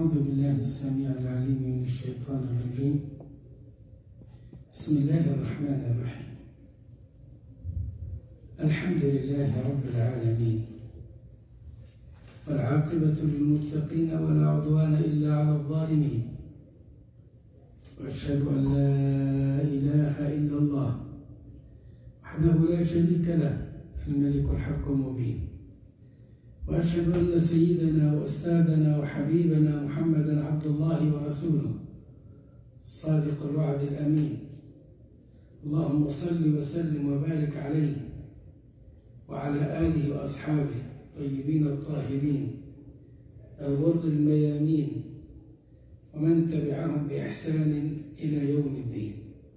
أعوذ بالله السميع العليم من الشيطان الرجيم بسم الله الرحمن الرحيم الحمد لله رب العالمين والعاقبة للمتقين ولا عدوان إلا على الظالمين وأشهد أن لا إله إلا الله وحده لا شريك له الملك الحق المبين وأشهد أن سيدنا وأستاذنا وحبيبنا محمدا عبد الله ورسوله الصادق الوعد الأمين اللهم صل وسلم وبارك عليه وعلى آله وأصحابه الطيبين الطاهرين الغر الميامين ومن تبعهم بإحسان إلى يوم الدين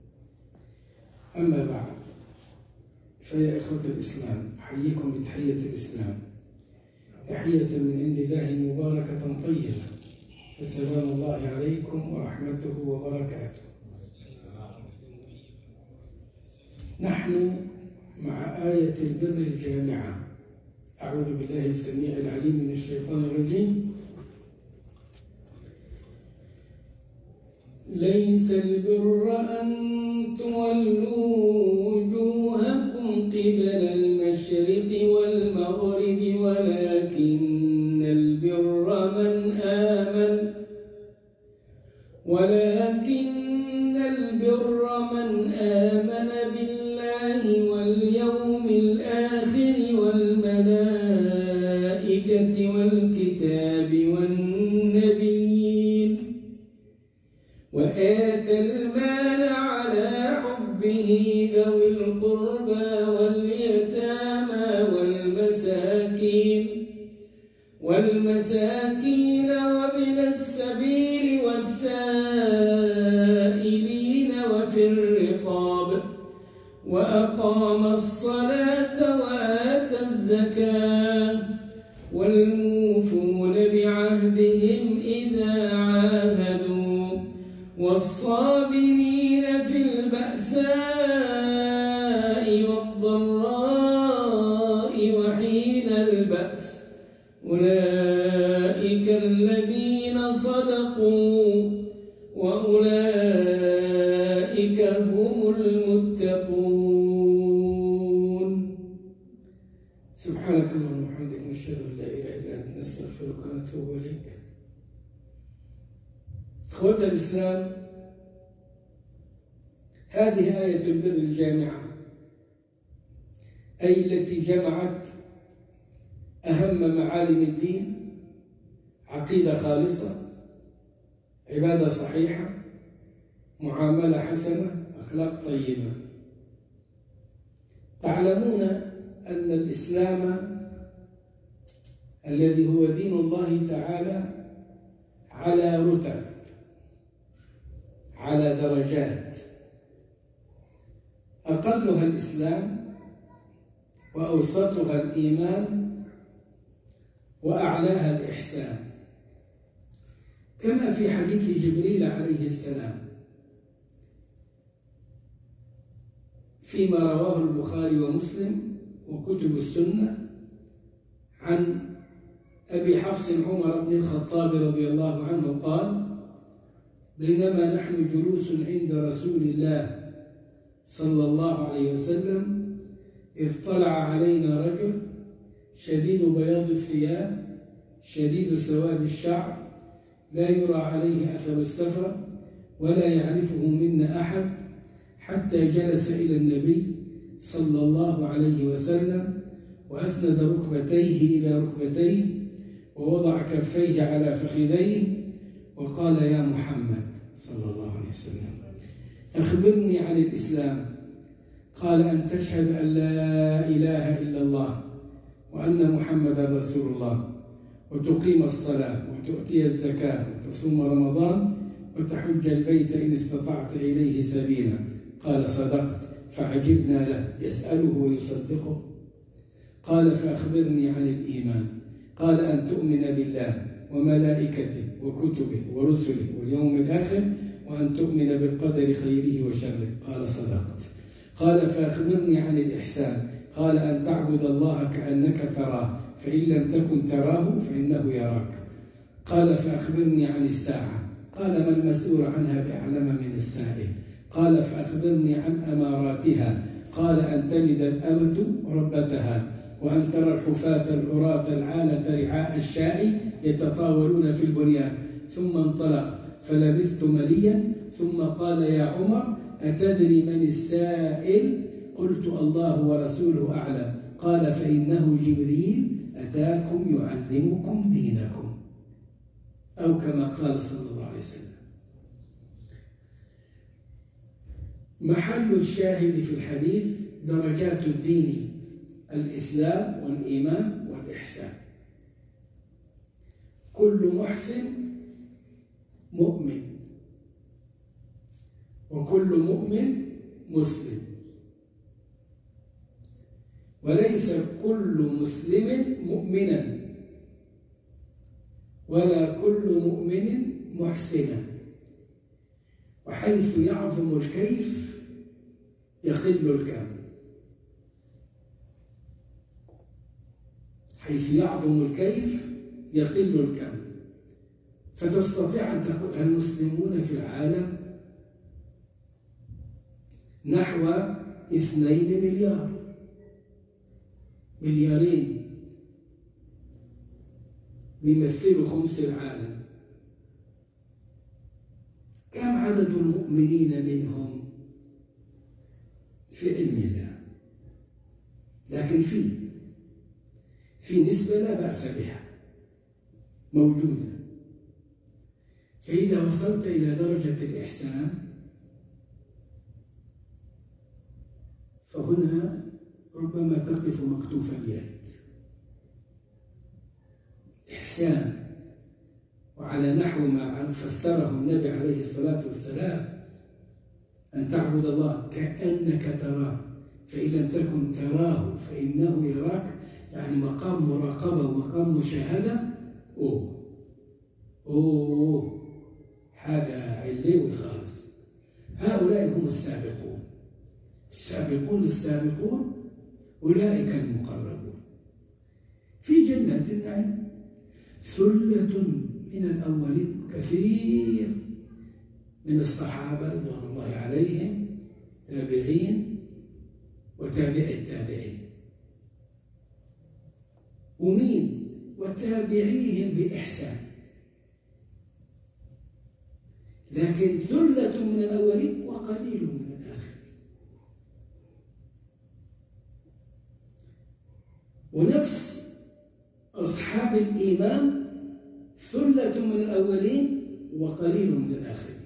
أما بعد فيا إخوة الإسلام أحييكم بتحية الإسلام تحية من عند الله مباركة طيبة فسلام الله عليكم ورحمته وبركاته نحن مع آية البر الجامعة أعوذ بالله السميع العليم من الشيطان الرجيم ليس البر أن تولوا وجوهكم قبل المشرق والمغرب ولكن البر من آمن ولكن البر من آمن بالله واليوم الآخر والملائكة والكتاب والنبيين وآتى المال على حبه ذوي القربى واليتامى والمساكين والمساكين وابن السبيل والسائلين وفي الرقاب وأقام الصلاة وآتى الزكاة والموفون بعهدهم إذا عاهدوا والصابرين في البأساء والضراء وحين البأس أولئك الذين صدقوا وأولئك هم المتقون سبحانك اللهم وبحمدك نشهد أن لا إله إلا أنت نستغفرك ونتوب إليك إخوة الإسلام هذه آية البر الجامعة أي التي جمعت أهم معالم الدين عقيدة خالصة عبادة صحيحة معاملة حسنة أخلاق طيبة تعلمون أن الإسلام الذي هو دين الله تعالى على رتب على درجات أقلها الإسلام وأوسطها الإيمان وأعلاها الإحسان كما في حديث جبريل عليه السلام فيما رواه البخاري ومسلم وكتب السنة عن أبي حفص عمر بن الخطاب رضي الله عنه قال بينما نحن جلوس عند رسول الله صلى الله عليه وسلم اطلع علينا رجل شديد بياض الثياب شديد سواد الشعر لا يرى عليه أثر السفر ولا يعرفه منا أحد حتى جلس إلى النبي صلى الله عليه وسلم وأسند ركبتيه إلى ركبتيه ووضع كفيه على فخذيه وقال يا محمد صلى الله عليه وسلم أخبرني عن الإسلام قال أن تشهد أن لا إله إلا الله وأن محمدا رسول الله وتقيم الصلاة وتؤتي الزكاة وتصوم رمضان وتحج البيت إن استطعت إليه سبيلا قال صدقت فعجبنا له يسأله ويصدقه قال فأخبرني عن الإيمان قال أن تؤمن بالله وملائكته وكتبه ورسله واليوم الآخر وأن تؤمن بالقدر خيره وشره قال صدقت قال فأخبرني عن الإحسان قال أن تعبد الله كأنك تراه فإن لم تكن تراه فإنه يراك قال فأخبرني عن الساعة قال ما المسؤول عنها بأعلم من السائل قال فأخبرني عن أماراتها قال أن تلد الأمة ربتها وأن ترى الحفاة العراة العالة رعاء الشاء يتطاولون في البنيان ثم انطلق فلبثت مليا ثم قال يا عمر أتدري من السائل قلت الله ورسوله أعلم قال فإنه جبريل أتاكم يعلمكم دينكم أو كما قال صلى الله عليه وسلم محل الشاهد في الحديث درجات الدين الإسلام والإيمان والإحسان كل محسن مؤمن وكل مؤمن مسلم وليس كل مسلم مؤمنا ولا كل مؤمن محسنا وحيث يعظم الكيف يقل الكم حيث يعظم الكيف يقل الكم فتستطيع أن تقول المسلمون في العالم نحو اثنين مليار مليارين بيمثلوا خمس العالم كم عدد المؤمنين منهم في علم الله لكن في في نسبة لا بأس بها موجودة فإذا وصلت إلى درجة الإحسان فهنا ربما تقف مكتوف اليد إحسان وعلى نحو ما فسره النبي عليه الصلاة والسلام أن تعبد الله كأنك تراه فإن لم تكن تراه فإنه يراك يعني مقام مراقبة ومقام مشاهدة أوه أوه حاجة علوي خالص هؤلاء هم السابقون السابقون السابقون أولئك المقربون في جنة النعيم ثلة من الأولين كثير من الصحابة رضوان الله عليهم تابعين وتابع التابعين ومين وتابعيهم بإحسان لكن ثلة من الأولين وقليل من الآخرين ونفس أصحاب الإيمان ثلة من الأولين وقليل من الآخرين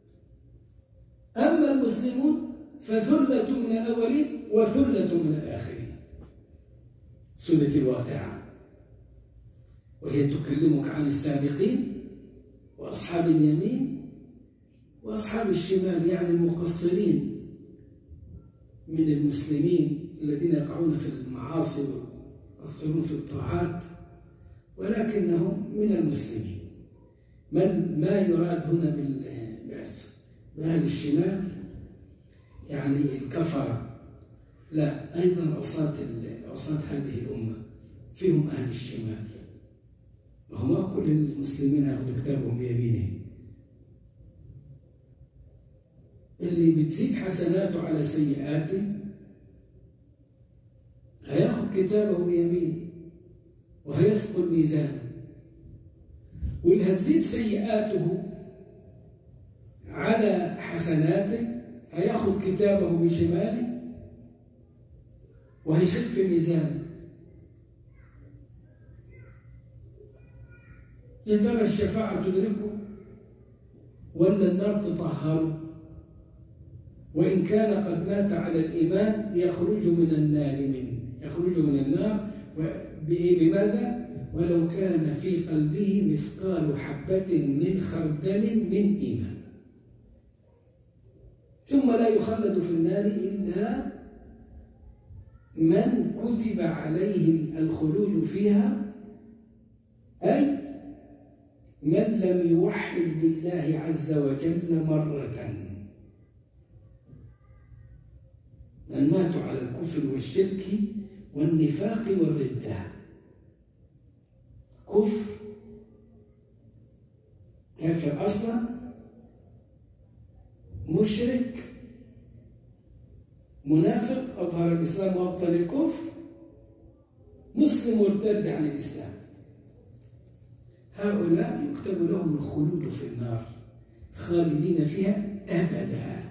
أما المسلمون فثلة من الأولين وثلة من الآخرين سنة الواقعة وهي تكلمك عن السابقين وأصحاب اليمين وأصحاب الشمال يعني المقصرين من المسلمين الذين يقعون في المعاصي ويقصرون في الطاعات ولكنهم من المسلمين من ما يراد هنا بأهل الشمال يعني الكفرة لا أيضا عصاة عصاة هذه الأمة فيهم أهل الشمال وهم كل المسلمين يأخذوا كتابهم بيمينهم اللي بتزيد حسناته على سيئاته هياخد كتابه بيمينه وهيثقل ميزانه واللي هتزيد سيئاته على حسناته هياخد كتابه بشماله وهيشف ميزانه يا ترى الشفاعة تدركه ولا النار تطهره وإن كان قد مات على الإيمان يخرج من النار منه يخرج من النار بماذا؟ ولو كان في قلبه مثقال حبة من خردل من إيمان ثم لا يخلد في النار إلا من كتب عليه الخلود فيها أي من لم يوحد بالله عز وجل مرة من ماتوا على الكفر والشرك والنفاق والردة كفر كافر أصلا مشرك منافق أظهر الإسلام وأبطل الكفر مسلم مرتد عن الإسلام هؤلاء يكتب لهم الخلود في النار خالدين فيها أبدا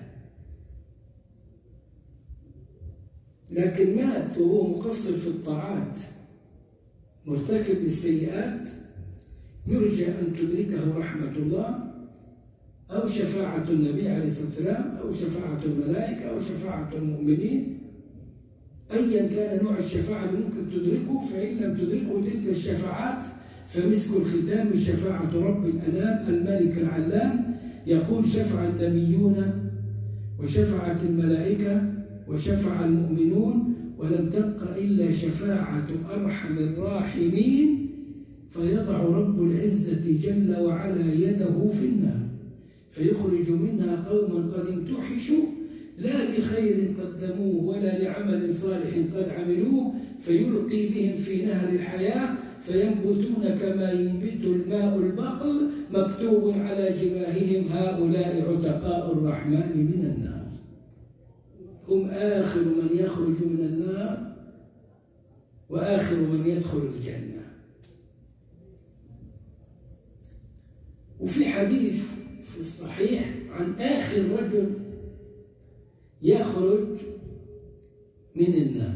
لكن مات وهو مقصر في الطاعات مرتكب للسيئات يرجى أن تدركه رحمة الله أو شفاعة النبي عليه الصلاة والسلام أو شفاعة الملائكة أو شفاعة المؤمنين أيا كان نوع الشفاعة اللي ممكن تدركه فإن لم تدركه تلك الشفاعات فمسك الختام شفاعة رب الأنام الملك العلام يقول شفع النبيون وشفعت الملائكة وشفع المؤمنون ولم تبق إلا شفاعة أرحم الراحمين فيضع رب العزة جل وعلا يده في النار فيخرج منها قوما قد امتحشوا لا لخير قدموه ولا لعمل صالح قد عملوه فيلقي بهم في نهر الحياة فينبتون كما ينبت الماء البقل مكتوب على جباههم هؤلاء عتقاء الرحمن من النار هم آخر من يخرج من النار وآخر من يدخل الجنة وفي حديث في الصحيح عن آخر رجل يخرج من النار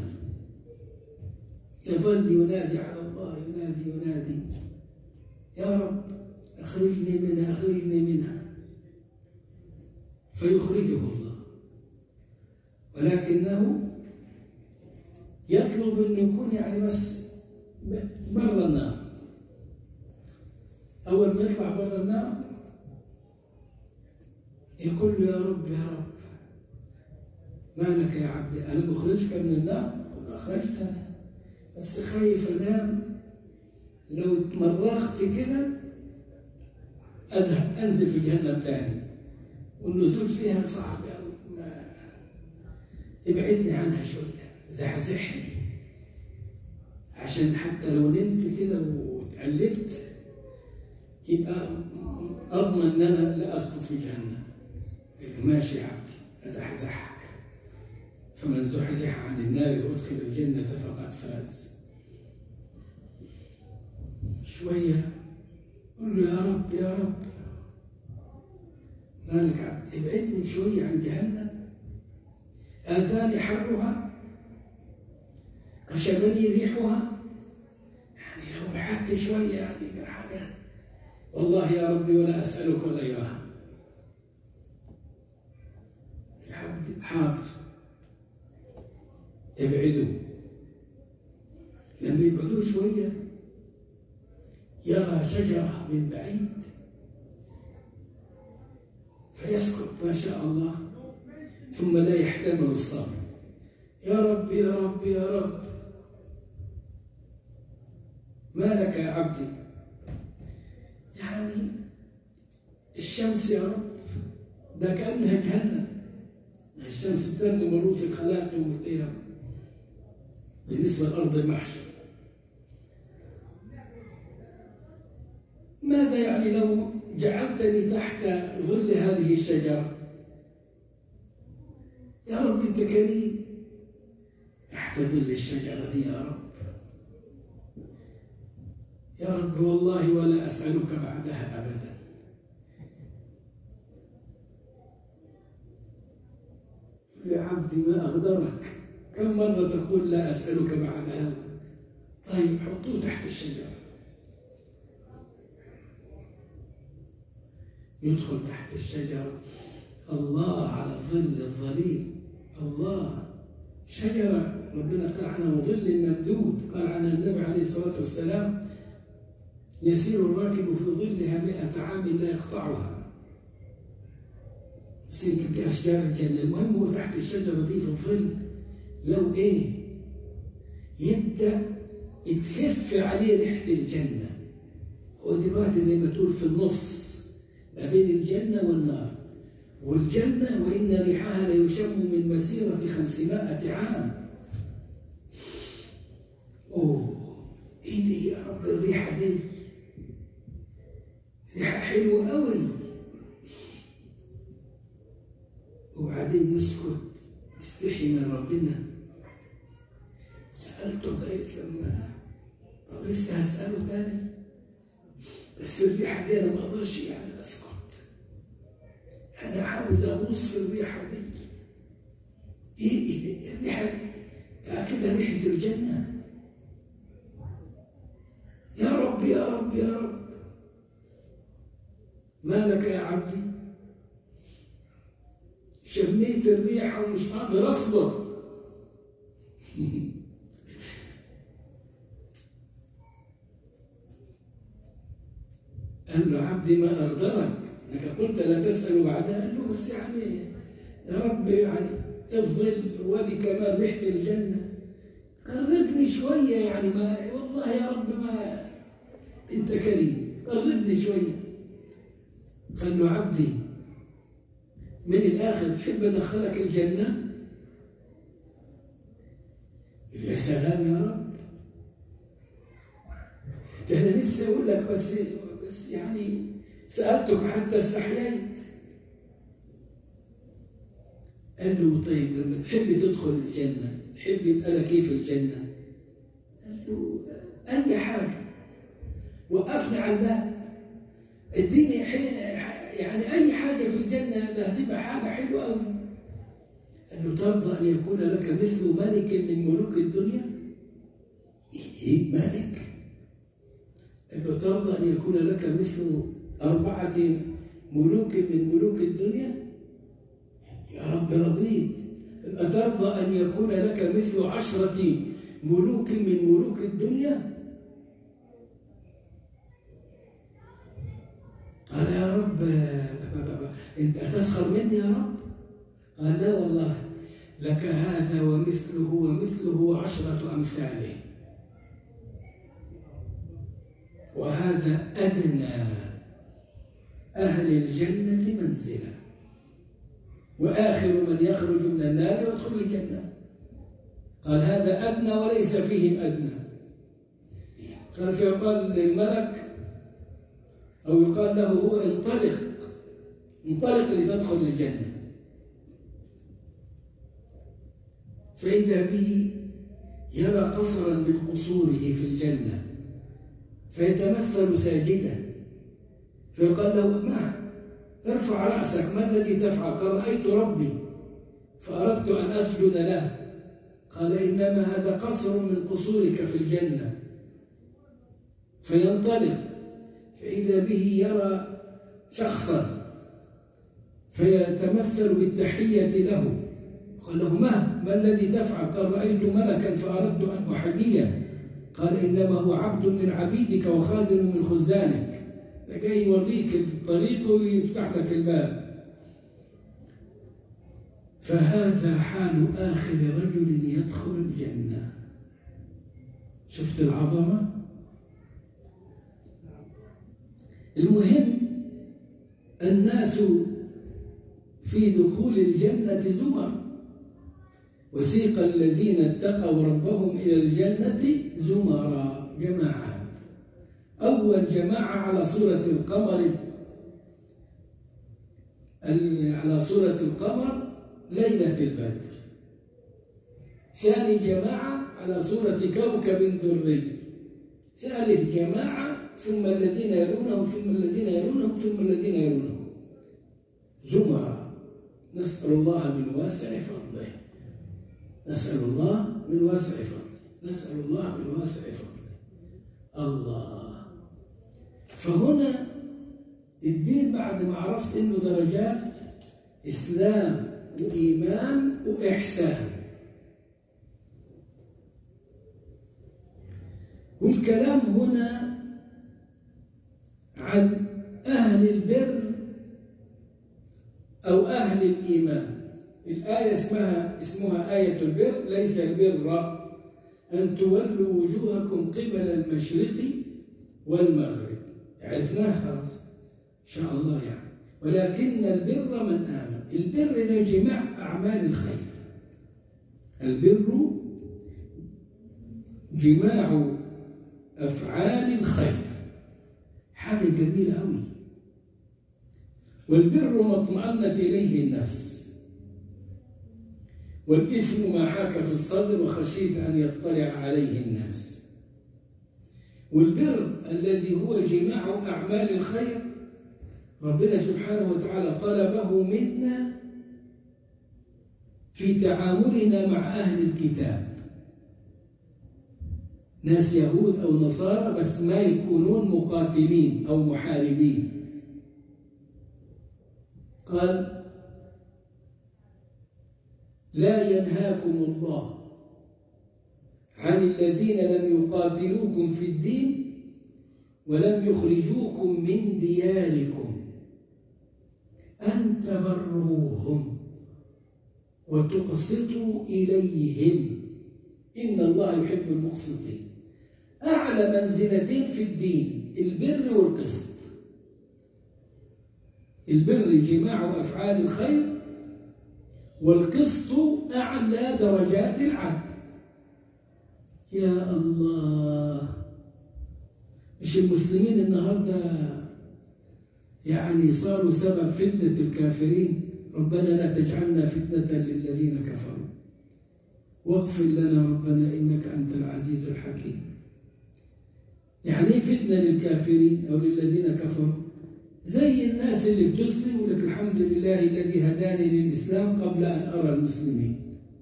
يظل ينادي على الله ينادي ينادي يا رب أخرجني منها أخرجني منها فيخرجه الله ولكنه يطلب أن يكون يعني بس برا النار أول ما يطلع برا النار يقول له يا رب يا رب ما لك يا عبدي أنا مخرجك من النار قل أخرجتني بس خايف أنام لو اتمرغت كده أذهب أنزل في جهنم تاني والنزول فيها صعب أوي ما ابعدني عنها شوية زحزحني عشان حتى لو نمت كده واتقلبت يبقى أضمن أن أنا لا أسقط في جهنم ماشي يا عبدي أزحزحك فمن زحزح عن النار وأدخل الجنة فقد فاز شوية قل له يا رب يا رب مالك عبد ابعدني شوية عن جهنم آتاني حرها وشمني ريحها يعني لو بعدت شوية يعني حاجة والله يا ربي ولا أسألك غيرها العبد حاضر ابعدوا لما يبعدوا شوية يرى شجرة من بعيد فيسكت ما شاء الله ثم لا يحتمل الصبر يا رب يا رب يا رب ما لك يا عبدي يعني الشمس يا رب ده كأنها جهنم الشمس ترمي مروس الخلاق ومثلها بالنسبة لأرض المحشر ماذا يعني لو جعلتني تحت ظل هذه الشجرة يا رب أنت كريم تحت ظل الشجرة دي يا رب يا رب والله ولا أسألك بعدها أبدا يا عبدي ما أغدرك كم مرة تقول لا أسألك بعدها طيب حطوه تحت الشجرة يدخل تحت الشجرة الله على ظل الظليل الله شجرة ربنا قال عنها ظل ممدود قال عن النبي عليه الصلاة والسلام يسير الراكب في ظلها مئة عام لا يقطعها سلك أشجار الجنة المهم هو تحت الشجرة دي في الظل لو إيه يبدأ يتهف عليه ريحة الجنة هو دلوقتي زي ما تقول في النص ما بين الجنة والنار والجنة وإن ريحها ليشم من مسيرة خمسمائة عام أوه إيه دي يا رب الريحة دي ريحة حلو قوي وبعدين يسكت يستحي من ربنا سألته لغاية لما طب لسه هسأله تاني بس الريحة دي أنا ما أقدرش يعني أسكت أنا عاوز أغوص في الريحة دي إيه إيه الريحة دي كده ريحة الجنة يا رب يا رب يا رب ما لك يا عبدي شميت الريحة ومش قادر أصبر قال له عبدي ما أغدرك انك قلت لا تسأل بعدها قال له بس يعني يا رب يعني افضل ودي كمان ريحة الجنة قربني شوية يعني ما والله يا رب ما انت كريم قربني شوية قال له عبدي من الآخر تحب أدخلك الجنة يا سلام يا رب ده أنا نفسي أقول لك بس بس يعني سألتك حتى استحييت قال له طيب لما تحب تدخل الجنة تحب يبقى لك ايه في الجنة قال له أي حاجة وقفني على الباب اديني حين يعني أي حاجة في الجنة ده هتبقى حاجة حلوة قوي قال له ترضى أن يكون لك مثل ملك من ملوك الدنيا إيه ملك قال له ترضى أن يكون لك مثل أربعة ملوك من ملوك الدنيا يا رب رضيت أترضى أن يكون لك مثل عشرة ملوك من ملوك الدنيا قال يا رب أنت أتسخر مني يا رب قال لا والله لك هذا ومثله ومثله وعشرة أمثاله وهذا أدنى أهل الجنة منزلا وآخر من يخرج من النار يدخل الجنة قال هذا أدنى وليس فيه أدنى قال فيقال للملك أو يقال له هو انطلق انطلق لتدخل الجنة فإذا به يرى قصرا من قصوره في الجنة فيتمثل ساجدا فيقال له ما ارفع رأسك ما الذي تفعل قال رأيت ربي فأردت أن أسجد له قال إنما هذا قصر من قصورك في الجنة فينطلق فإذا به يرى شخصا فيتمثل بالتحية له قال له ما ما الذي تفعل قال رأيت ملكا فأردت أن أحييه قال إنما هو عبد من عبيدك وخازن من خزانك ده جاي يوريك الطريق ويفتح لك الباب فهذا حال آخر رجل يدخل الجنة شفت العظمة المهم الناس في دخول الجنة زمر وسيق الذين اتقوا ربهم إلى الجنة زمرا جماعات أول جماعة على صورة القمر على صورة القمر ليلة البدر ثاني جماعة على صورة كوكب دري ثالث جماعة ثم الذين يلونهم ثم الذين يلونهم ثم الذين يلونهم زمرا نسأل الله من واسع فضله نسأل الله من واسع فضله نسأل الله من واسع فضله الله فهنا الدين بعد ما عرفت انه درجات اسلام وايمان واحسان والكلام هنا عن اهل البر او اهل الايمان الايه اسمها اسمها ايه البر ليس البر ان تولوا وجوهكم قبل المشرق والمغرب عرفناها خلاص إن شاء الله يعني ولكن البر من آمن البر ده جماع أعمال الخير البر جماع أفعال الخير حاجة جميلة أوي والبر ما اطمأنت إليه النفس والإثم ما حاك في الصدر وخشيت أن يطلع عليه الناس والبر الذي هو جماع أعمال الخير ربنا سبحانه وتعالى طلبه منا في تعاملنا مع أهل الكتاب ناس يهود أو نصارى بس ما يكونون مقاتلين أو محاربين قال لا ينهاكم الله عن الذين لم يقاتلوكم في الدين ولم يخرجوكم من دياركم أن تبروهم وتقسطوا إليهم إن الله يحب المقسطين أعلى منزلتين في الدين البر والقسط البر جماع أفعال الخير والقسط أعلى درجات العدل يا الله مش المسلمين النهاردة يعني صاروا سبب فتنة الكافرين ربنا لا تجعلنا فتنة للذين كفروا واغفر لنا ربنا إنك أنت العزيز الحكيم يعني ايه فتنة للكافرين أو للذين كفروا زي الناس اللي بتسلم ولك الحمد لله الذي هداني للإسلام قبل أن أرى المسلمين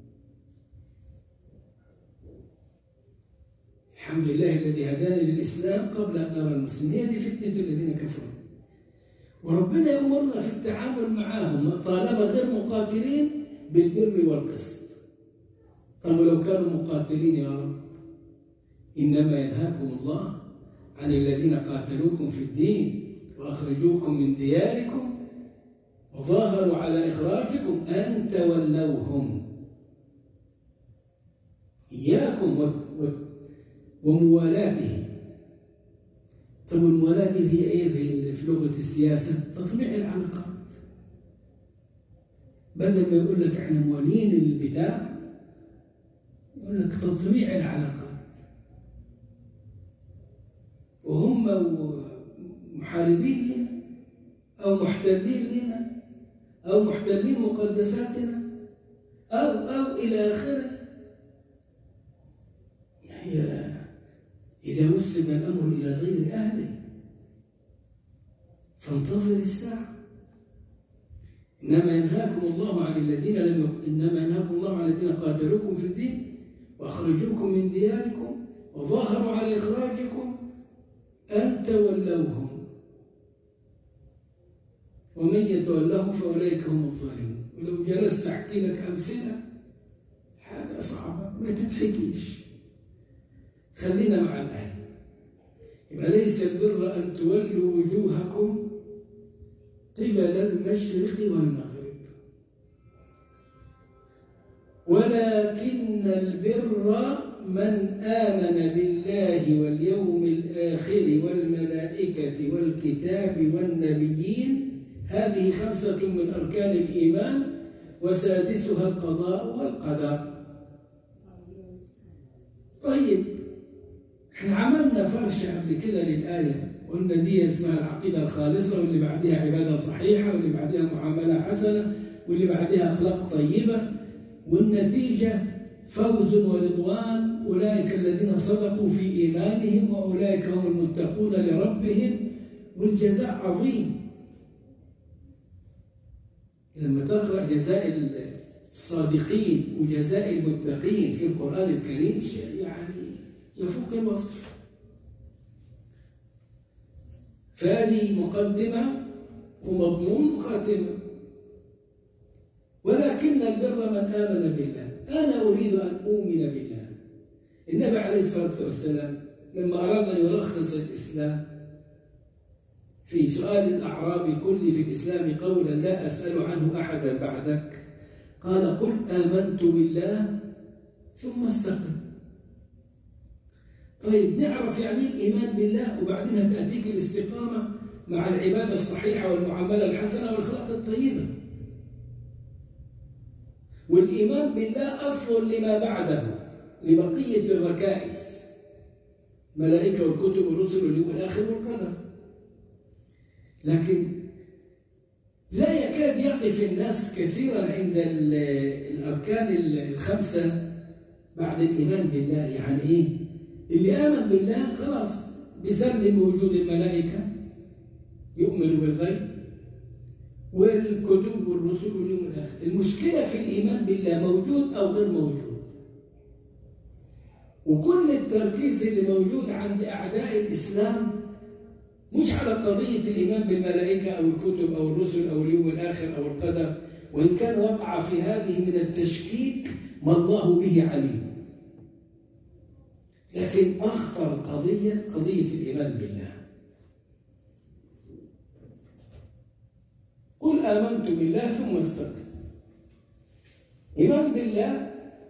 الحمد لله الذي هداني للإسلام قبل أن أرى المسلمين هذه فتنة الذين كفروا وربنا يأمرنا في التعامل معهم طالما غير مقاتلين بالبر والقسط طب لو كانوا مقاتلين يا رب إنما ينهاكم الله عن الذين قاتلوكم في الدين وأخرجوكم من دياركم وظاهروا على إخراجكم أن تولوهم إياكم و... و... وموالاته طب الموالاة دي هي إيه في لغة السياسة؟ تطبيع العلاقات بدل ما يقول لك احنا موالين البتاع يقول لك تطبيع العلاقات وهم محاربين لنا أو محتلين لنا أو محتلين مقدساتنا أو أو إلى آخره هي إذا وسب الأمر إلى غير أهله فانتظر الساعة إنما ينهاكم الله عن الذين لم يق... إنما ينهاكم الله عن الذين قاتلوكم في الدين وأخرجوكم من دياركم وظاهروا على إخراجكم أن تولوهم ومن يتولهم فأولئك هم الظالمون ولو جلست أحكي لك أمثلة حاجة صعبة ما تتحكيش خلينا مع الآية يبقى ليس البر أن تولوا وجوهكم قبل المشرق والمغرب ولكن البر من آمن بالله واليوم الآخر والملائكة والكتاب والنبيين هذه خمسة من أركان الإيمان وسادسها القضاء والقدر طيب احنا عملنا فرشة قبل كده للآية قلنا دي اسمها العقيدة الخالصة واللي بعدها عبادة صحيحة واللي بعدها معاملة حسنة واللي بعدها أخلاق طيبة والنتيجة فوز ورضوان أولئك الذين صدقوا في إيمانهم وأولئك هم المتقون لربهم والجزاء عظيم لما تقرأ جزاء الصادقين وجزاء المتقين في القرآن الكريم يعني يفوق الوصف فهذه مقدمة ومضمون خاتمة ولكن البر من آمن بالله أنا أريد أن أؤمن بالله النبي عليه الصلاة والسلام لما أراد أن يلخص الإسلام في سؤال الأعراب كل في الإسلام قولا لا أسأل عنه أحدا بعدك قال قل آمنت بالله ثم استقم طيب نعرف يعني الإيمان بالله وبعدين تأتيك الاستقامة مع العبادة الصحيحة والمعاملة الحسنة والأخلاق الطيبة والإيمان بالله أصل لما بعده لبقية الركائز ملائكة والكتب والرسل واليوم الآخر والقدر لكن لا يكاد يقف الناس كثيرا عند الأركان الخمسة بعد الإيمان بالله يعني إيه؟ اللي آمن بالله خلاص بيسلم وجود الملائكة يؤمن بالغيب والكتب والرسل واليوم الآخر المشكلة في الإيمان بالله موجود أو غير موجود وكل التركيز اللي موجود عند أعداء الإسلام مش على قضية الإيمان بالملائكة أو الكتب أو الرسل أو اليوم الآخر أو القدر وإن كان وقع في هذه من التشكيك ما الله به عليم لكن أخطر قضية قضية الإيمان بالله قل آمنت بالله ثم استقم إيمان بالله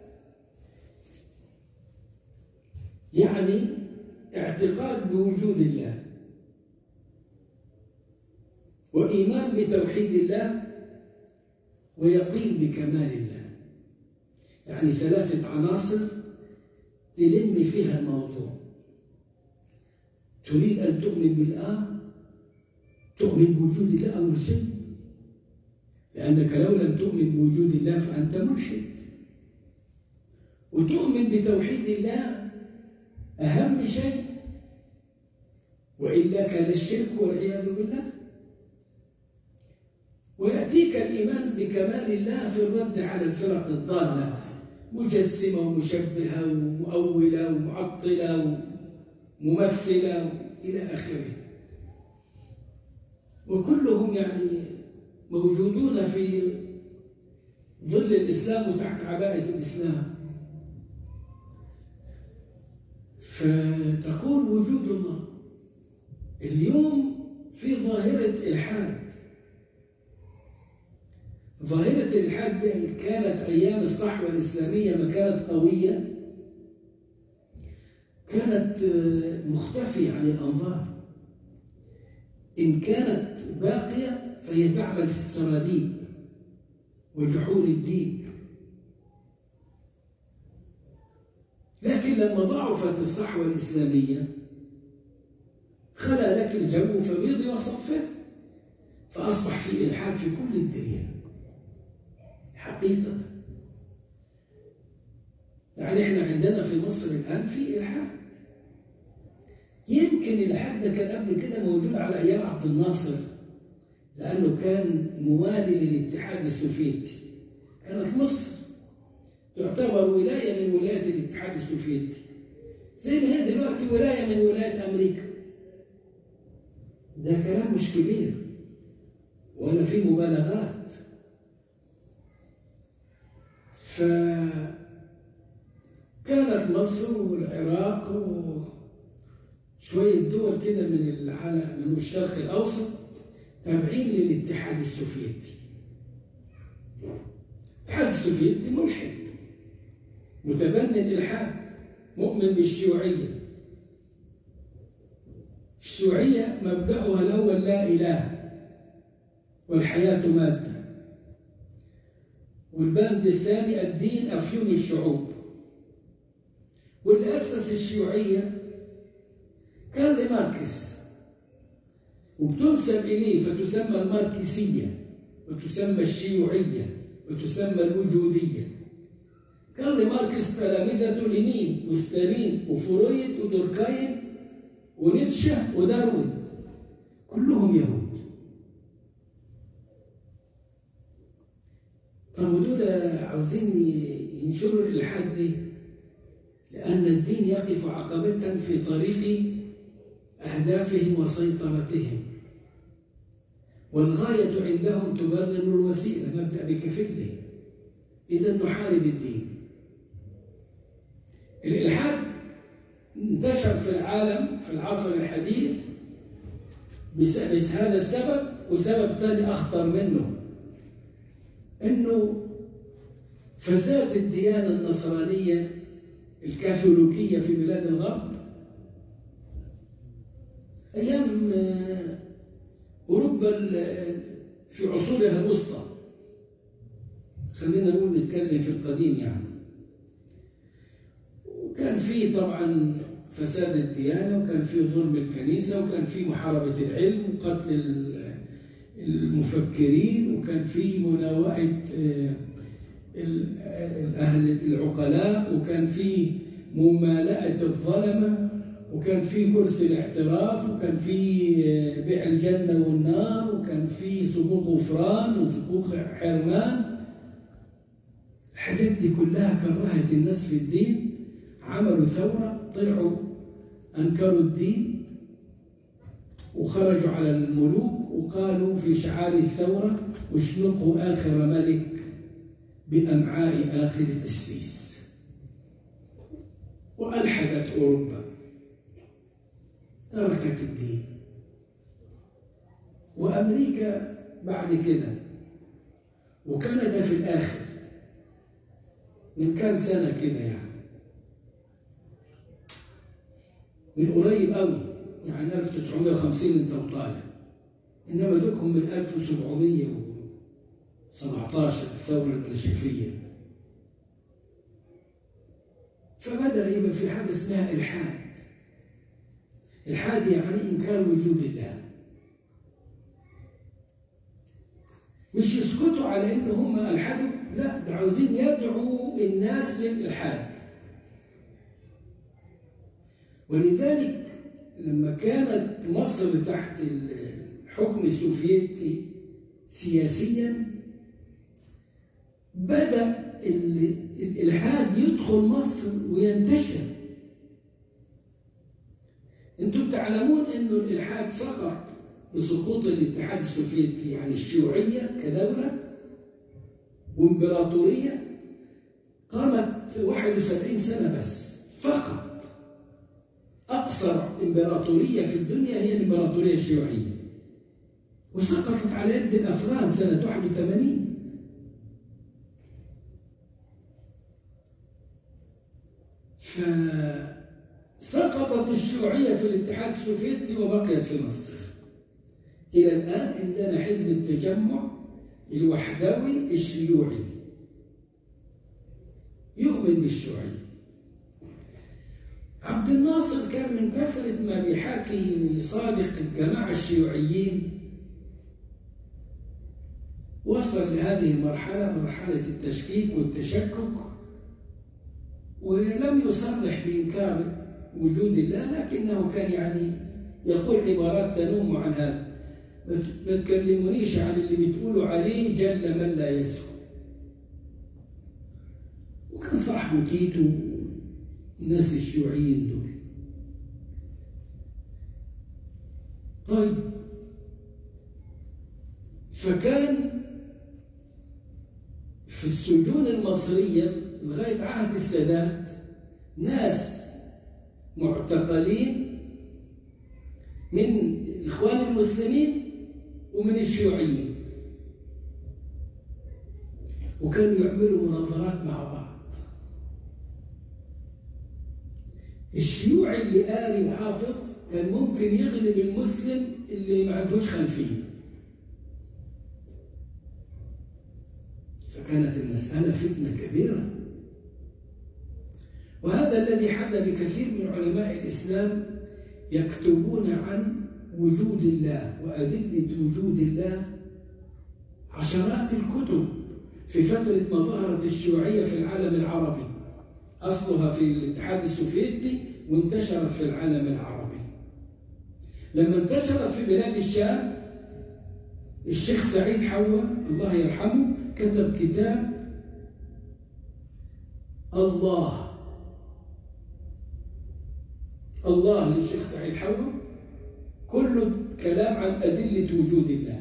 يعني اعتقاد بوجود الله وإيمان بتوحيد الله ويقين بكمال الله يعني ثلاثة عناصر تلم فيها الموضوع تريد أن تؤمن بالله تؤمن بوجود الله أول شيء لأنك لو لم تؤمن بوجود الله فأنت ملحد وتؤمن بتوحيد الله أهم شيء وإلا كان الشرك والعياذ بالله ويأتيك الإيمان بكمال الله في الرد على الفرق الضالة مجسمة ومشبهة ومؤولة ومعطلة وممثلة إلى آخره وكلهم يعني موجودون في ظل الإسلام وتحت عباءة الإسلام فتقول وجود الله اليوم في ظاهرة إلحاد ظاهرة الإلحاد كانت أيام الصحوة الإسلامية ما كانت قوية كانت مختفية عن الأنظار إن كانت باقية فهي تعمل في السراديب وجحور الدين لكن لما ضعفت الصحوة الإسلامية خلى لك الجو فبيض وصفت فأصبح في إلحاد في كل الدنيا حقيقة يعني احنا عندنا في مصر الآن في إلحاد يمكن الإلحاد ده كان قبل كده موجود على أيام عبد الناصر لأنه كان موالي للاتحاد السوفيتي كانت مصر تعتبر ولاية من ولايات الاتحاد السوفيتي زي ما هي دلوقتي ولاية من ولايات أمريكا ده كلام مش كبير ولا فيه مبالغات فكانت مصر والعراق وشوية دول كده من العالم من الشرق الأوسط تابعين للاتحاد السوفيتي الاتحاد السوفيتي ملحد متبني الإلحاد مؤمن بالشيوعية الشيوعية مبدأها الأول لا إله والحياة مادة والبند الثاني الدين أفيون الشعوب واللي أسس الشيوعية كان ماركس وبتنسب إليه فتسمى الماركسية وتسمى الشيوعية وتسمى الوجودية كان ماركس تلامذة لينين وستالين وفرويد ودوركايم ونيتشه وداروين كلهم يهود طب ودول عاوزين ينشروا الإلحاد ليه؟ لأن الدين يقف عقبة في طريق أهدافهم وسيطرتهم والغاية عندهم تبرر الوسيلة نبدأ بكفله إذا نحارب الدين الإلحاد انتشر في العالم في العصر الحديث بسبب هذا السبب وسبب ثاني أخطر منه أنه فساد الديانة النصرانية الكاثوليكية في بلاد الغرب أيام أوروبا في عصورها الوسطى خلينا نقول نتكلم في القديم يعني وكان في طبعا فساد الديانة وكان في ظلم الكنيسة وكان في محاربة العلم وقتل المفكرين وكان في مناوئة أهل العقلاء وكان في ممالأة الظلمة وكان في كرسي الاعتراف وكان في بيع الجنة والنار وكان في سقوط غفران وسقوط حرمان الحاجات دي كلها كرهت الناس في الدين عملوا ثورة طلعوا أنكروا الدين وخرجوا على الملوك وقالوا في شعار الثورة اشنقوا آخر ملك بأمعاء آخر تسيس وألحدت أوروبا تركت الدين وأمريكا بعد كده وكندا في الآخر من كام سنة كده يعني من قريب قوي يعني 1950 انت وطالع انما دوكم من 1717 الثورة الكشفية فبدأ يبقى في حاجة اسمها إلحاد الحاد يعني إنكار وجود الله مش يسكتوا على إن هم ألحدوا لا ده عاوزين يدعوا الناس للإلحاد ولذلك لما كانت مصر تحت الحكم السوفيتي سياسيا بدأ الإلحاد يدخل مصر وينتشر انتم تعلمون انه الالحاد سقط بسقوط الاتحاد السوفيتي يعني الشيوعيه كدوله وامبراطوريه قامت 71 سنه بس فقط اقصر امبراطوريه في الدنيا هي الامبراطوريه الشيوعيه وسقطت على يد الافغان سنه 81 ف سقطت الشيوعية في الاتحاد السوفيتي وبقيت في مصر إلى الآن عندنا حزب التجمع الوحدوي الشيوعي يؤمن بالشيوعية عبد الناصر كان من كثرة ما بيحاكي صادق الجماعة الشيوعيين وصل لهذه المرحلة مرحلة التشكيك والتشكك ولم يصرح بإنكار وجود الله لكنه كان يعني يقول عبارات تنوم عن هذا ما تكلمونيش عن اللي بتقولوا عليه جل من لا يسهو وكان صاحبه تيتو الناس الشيوعيين دول طيب فكان في السجون المصرية لغاية عهد السادات ناس معتقلين من الإخوان المسلمين ومن الشيوعيين وكانوا يعملوا مناظرات مع بعض الشيوعي اللي قاري وحافظ كان ممكن يغلب المسلم اللي ما عندوش خلفيه فكانت المسألة فتنة كبيرة وهذا الذي حل بكثير من علماء الإسلام يكتبون عن وجود الله وأدلة وجود الله عشرات الكتب في فترة ما ظهرت الشيوعية في العالم العربي أصلها في الاتحاد السوفيتي وانتشرت في العالم العربي لما انتشرت في بلاد الشام الشيخ سعيد حوا الله يرحمه كتب كتاب الله الله للشيخ سعيد حوا كله كلام عن أدلة وجود الله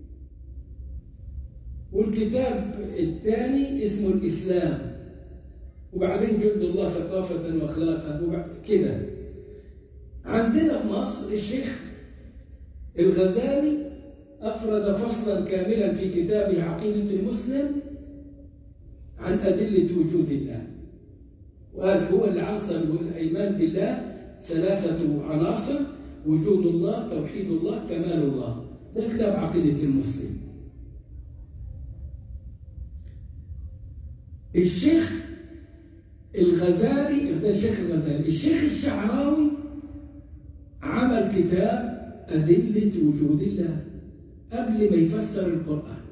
والكتاب الثاني اسمه الإسلام وبعدين جلد الله ثقافة وأخلاقا كده عندنا في مصر الشيخ الغزالي أفرد فصلا كاملا في كتابه عقيدة المسلم عن أدلة وجود الله وهذا هو اللي عنصر الإيمان بالله ثلاثة عناصر وجود الله توحيد الله كمال الله ده كتاب عقيدة المسلم الشيخ الغزالي ده الشيخ الغزالي الشيخ الشعراوي عمل كتاب أدلة وجود الله قبل ما يفسر القرآن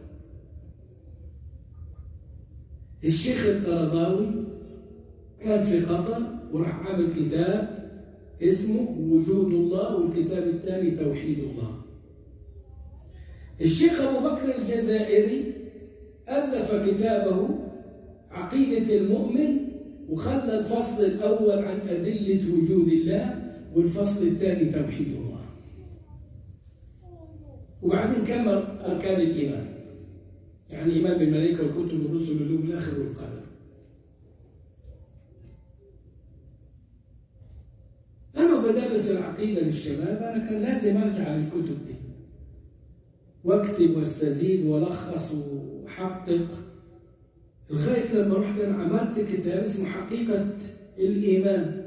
الشيخ القرضاوي كان في قطر وراح عامل كتاب اسمه وجود الله والكتاب الثاني توحيد الله الشيخ أبو بكر الجزائري ألف كتابه عقيدة المؤمن وخلى الفصل الأول عن أدلة وجود الله والفصل الثاني توحيد الله وبعدين كمل أركان الإيمان يعني إيمان بالملائكة والكتب والرسل واليوم الآخر والقدر أنا بدرس العقيدة للشباب أنا كان لازم أرجع للكتب دي واكتب واستزيد والخص وحقق لغاية لما رحت أنا عملت كتاب اسمه حقيقة الإيمان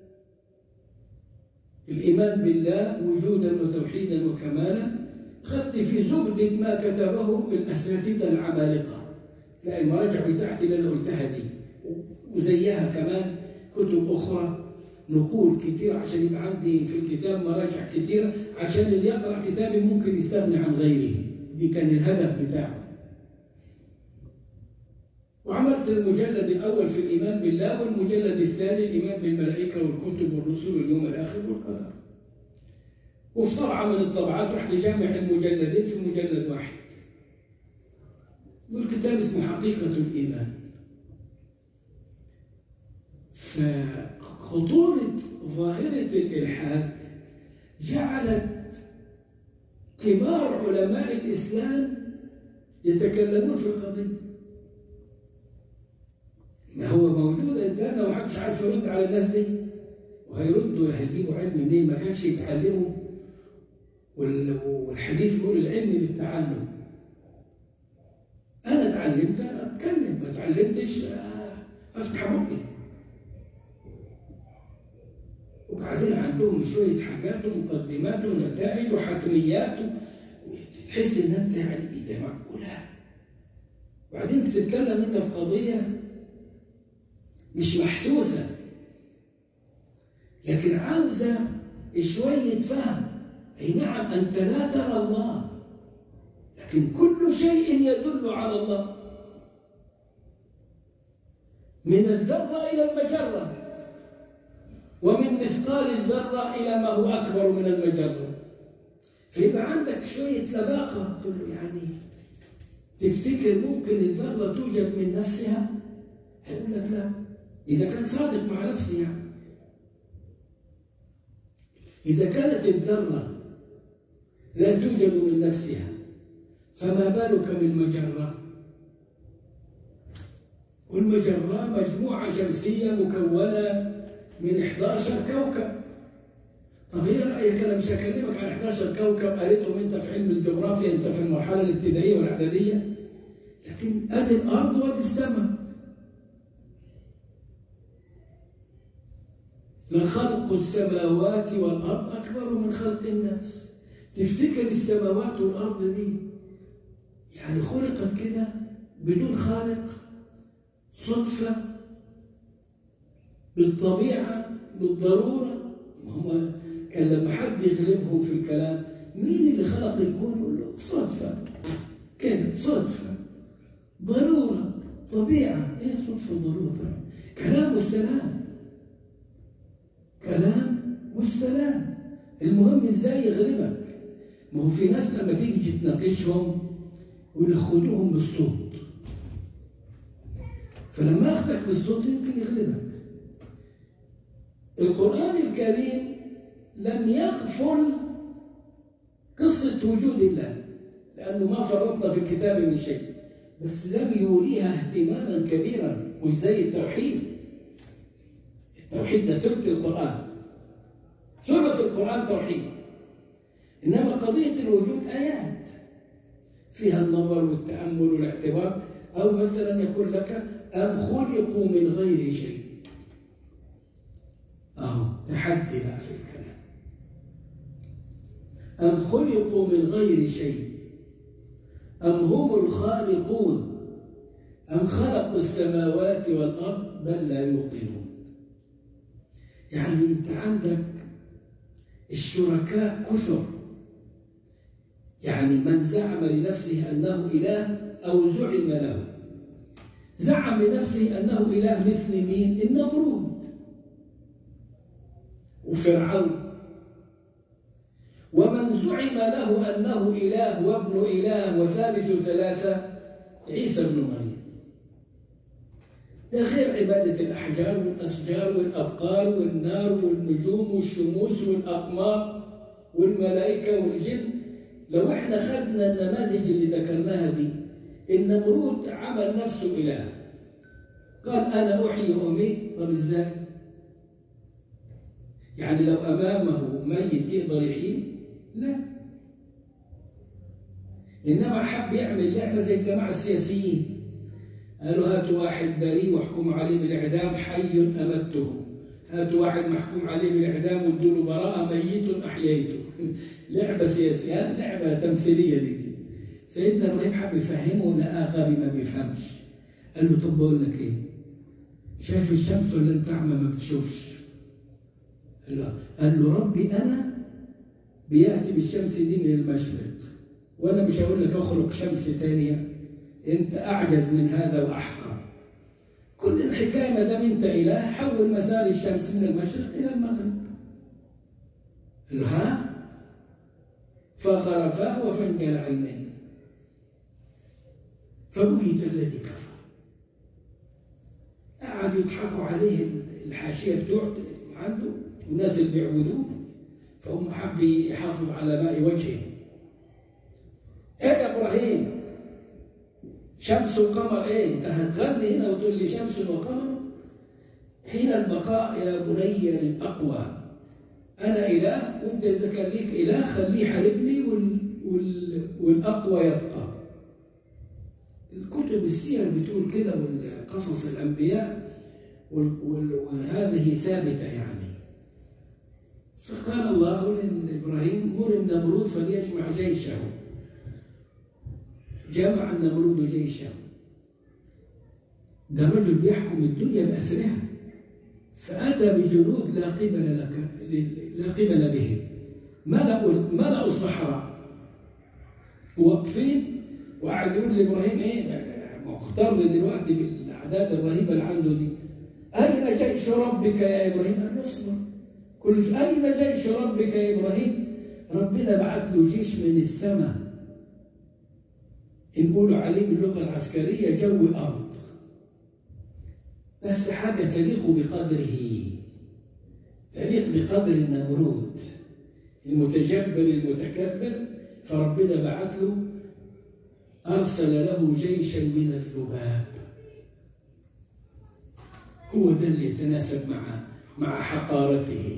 الإيمان بالله وجودا وتوحيدا وكمالا خدت في زبدة ما كتبه الأساتذة العمالقة لا المراجع بتاعتي اللي أنا قلتها دي وزيها كمان كتب أخرى نقول كتير عشان يبقى عندي في الكتاب مراجع كتيرة عشان اللي يقرأ كتابي ممكن يستغني عن غيره دي كان الهدف بتاعه وعملت المجلد الأول في الإيمان بالله والمجلد الثاني الإيمان بالملائكة والكتب والرسل واليوم الآخر والقدر وفي طبعة من الطبعات رحت جامع المجلدين في مجلد واحد والكتاب اسمه حقيقة الإيمان فخطورة ظاهرة الإلحاد جعلت كبار علماء الإسلام يتكلمون في القضية ما هو موجود الآن ومحدش عارف يرد على الناس دي وهيردوا هيجيبوا علم منين ما كانش يتعلموا والحديث يقول العلم بالتعلم أنا اتعلمت أنا أتكلم ما اتعلمتش أفتح بقي وبعدين عندهم شوية حاجات ومقدمات ونتائج وحتميات تحس إن أنت يعني إيه ده معقولة وبعدين بتتكلم أنت في قضية مش محسوسة لكن عاوزة شوية فهم أي نعم أنت لا ترى الله لكن كل شيء يدل على الله من الذرة إلى المجرة ومن مثقال الذرة إلى ما هو أكبر من المجرة فيبقى عندك شوية لباقة تقول له يعني تفتكر ممكن الذرة توجد من نفسها هيقول لك لا إذا كان صادق مع نفسه يعني إذا كانت الذرة لا توجد من نفسها فما بالك بالمجرة والمجرة مجموعة شمسية مكونة من 11 كوكب طب ايه رأيك انا مش هكلمك عن 11 كوكب قريتهم انت في علم الجغرافيا انت في المرحلة الابتدائية والاعدادية لكن ادي الارض وادي السماء لخلق السماوات والارض اكبر من خلق الناس تفتكر السماوات والارض دي يعني خلقت كده بدون خالق صدفه بالطبيعة بالضرورة هم كان لما حد يغلبهم في الكلام مين اللي خلق الكون يقول له صدفة كده صدفة ضرورة طبيعة ايه صدفة ضرورة كلام والسلام كلام والسلام المهم ازاي يغلبك ما هو في ناس لما تيجي تناقشهم يقول خدوهم بالصوت فلما ياخدك بالصوت يمكن يغلبك القرآن الكريم لم يغفل قصة وجود الله لأنه ما فرطنا في الكتاب من شيء بس لم يوليها اهتماما كبيرا مش زي التوحيد التوحيد ده تلك القرآن سورة القرآن توحيد إنما قضية الوجود آيات فيها النظر والتأمل والاعتبار أو مثلا يقول لك أم خلقوا من غير شيء أهو تحدي بقى في الكلام أم خلقوا من غير شيء أم هم الخالقون أم خلقوا السماوات والأرض بل لا يوقنون يعني أنت عندك الشركاء كثر يعني من زعم لنفسه أنه إله أو زعم له زعم لنفسه أنه إله مثل مين؟ النمرود وفرعون ومن زعم له أنه إله وابن إله وثالث ثلاثة عيسى بن مريم ده غير عبادة الأحجار والأشجار والأبقار والنار والنجوم والشموس والأقمار والملائكة والجن لو احنا خدنا النماذج اللي ذكرناها دي النمرود عمل نفسه إله قال أنا أحيي وأميت طب إزاي؟ يعني لو أمامه ميت يقدر يحييه؟ لا إنما حب يعمل لعبة زي الجماعة السياسيين قالوا هاتوا واحد بريء واحكموا عليه بالإعدام حي أمته هاتوا واحد محكوم عليه بالإعدام وادوا له براءة ميت أحييته لعبة سياسية هذه لعبة تمثيلية دي سيدنا إبراهيم حب يفهمه لقى غبي ما بيفهمش قال له طب بقول لك إيه شايف الشمس ولا أنت أعمى ما بتشوفش قال له, قال له ربي أنا بيأتي بالشمس دي من المشرق وأنا مش هقول لك أخلق شمس ثانية أنت أعجز من هذا وأحقر كل الحكاية ما دام أنت إله حول مسار الشمس من المشرق إلى المغرب قال له ها فخرفاه وفنجل عينيه فبهت الذي كفر قعدوا يضحكوا عليه الحاشية بتوع عنده والناس اللي بيعبدوه فهم حب يحافظ على ماء وجهه ايه يا ابراهيم شمس وقمر ايه انت هتغني هنا وتقول لي شمس وقمر حين البقاء يا بني للاقوى انا اله وانت اذا كان ليك اله خليه يحاربني وال... وال... والاقوى يبقى الكتب السير بتقول كده والقصص الانبياء وال... وال... وهذه ثابته يعني فقال الله لابراهيم مر النمرود فليجمع جيشه جمع النمرود جيشه ده رجل بيحكم الدنيا بأسرها فأتى بجنود لا قبل لك لا قبل به ملأوا ملأوا الصحراء واقفين وقعد يقول لابراهيم ايه مختار دلوقتي بالاعداد الرهيبه اللي عنده دي اين جيش ربك يا ابراهيم؟ قال له اصبر كل اين جيش ربك يا ابراهيم؟ ربنا بعت له جيش من السماء نقول عليه باللغه العسكريه جو ارض بس حاجه تليق بقدره تليق بقدر النمرود المتجبر المتكبر فربنا بعت له أرسل له جيشا من الذباب هو ده اللي يتناسب مع مع حقارته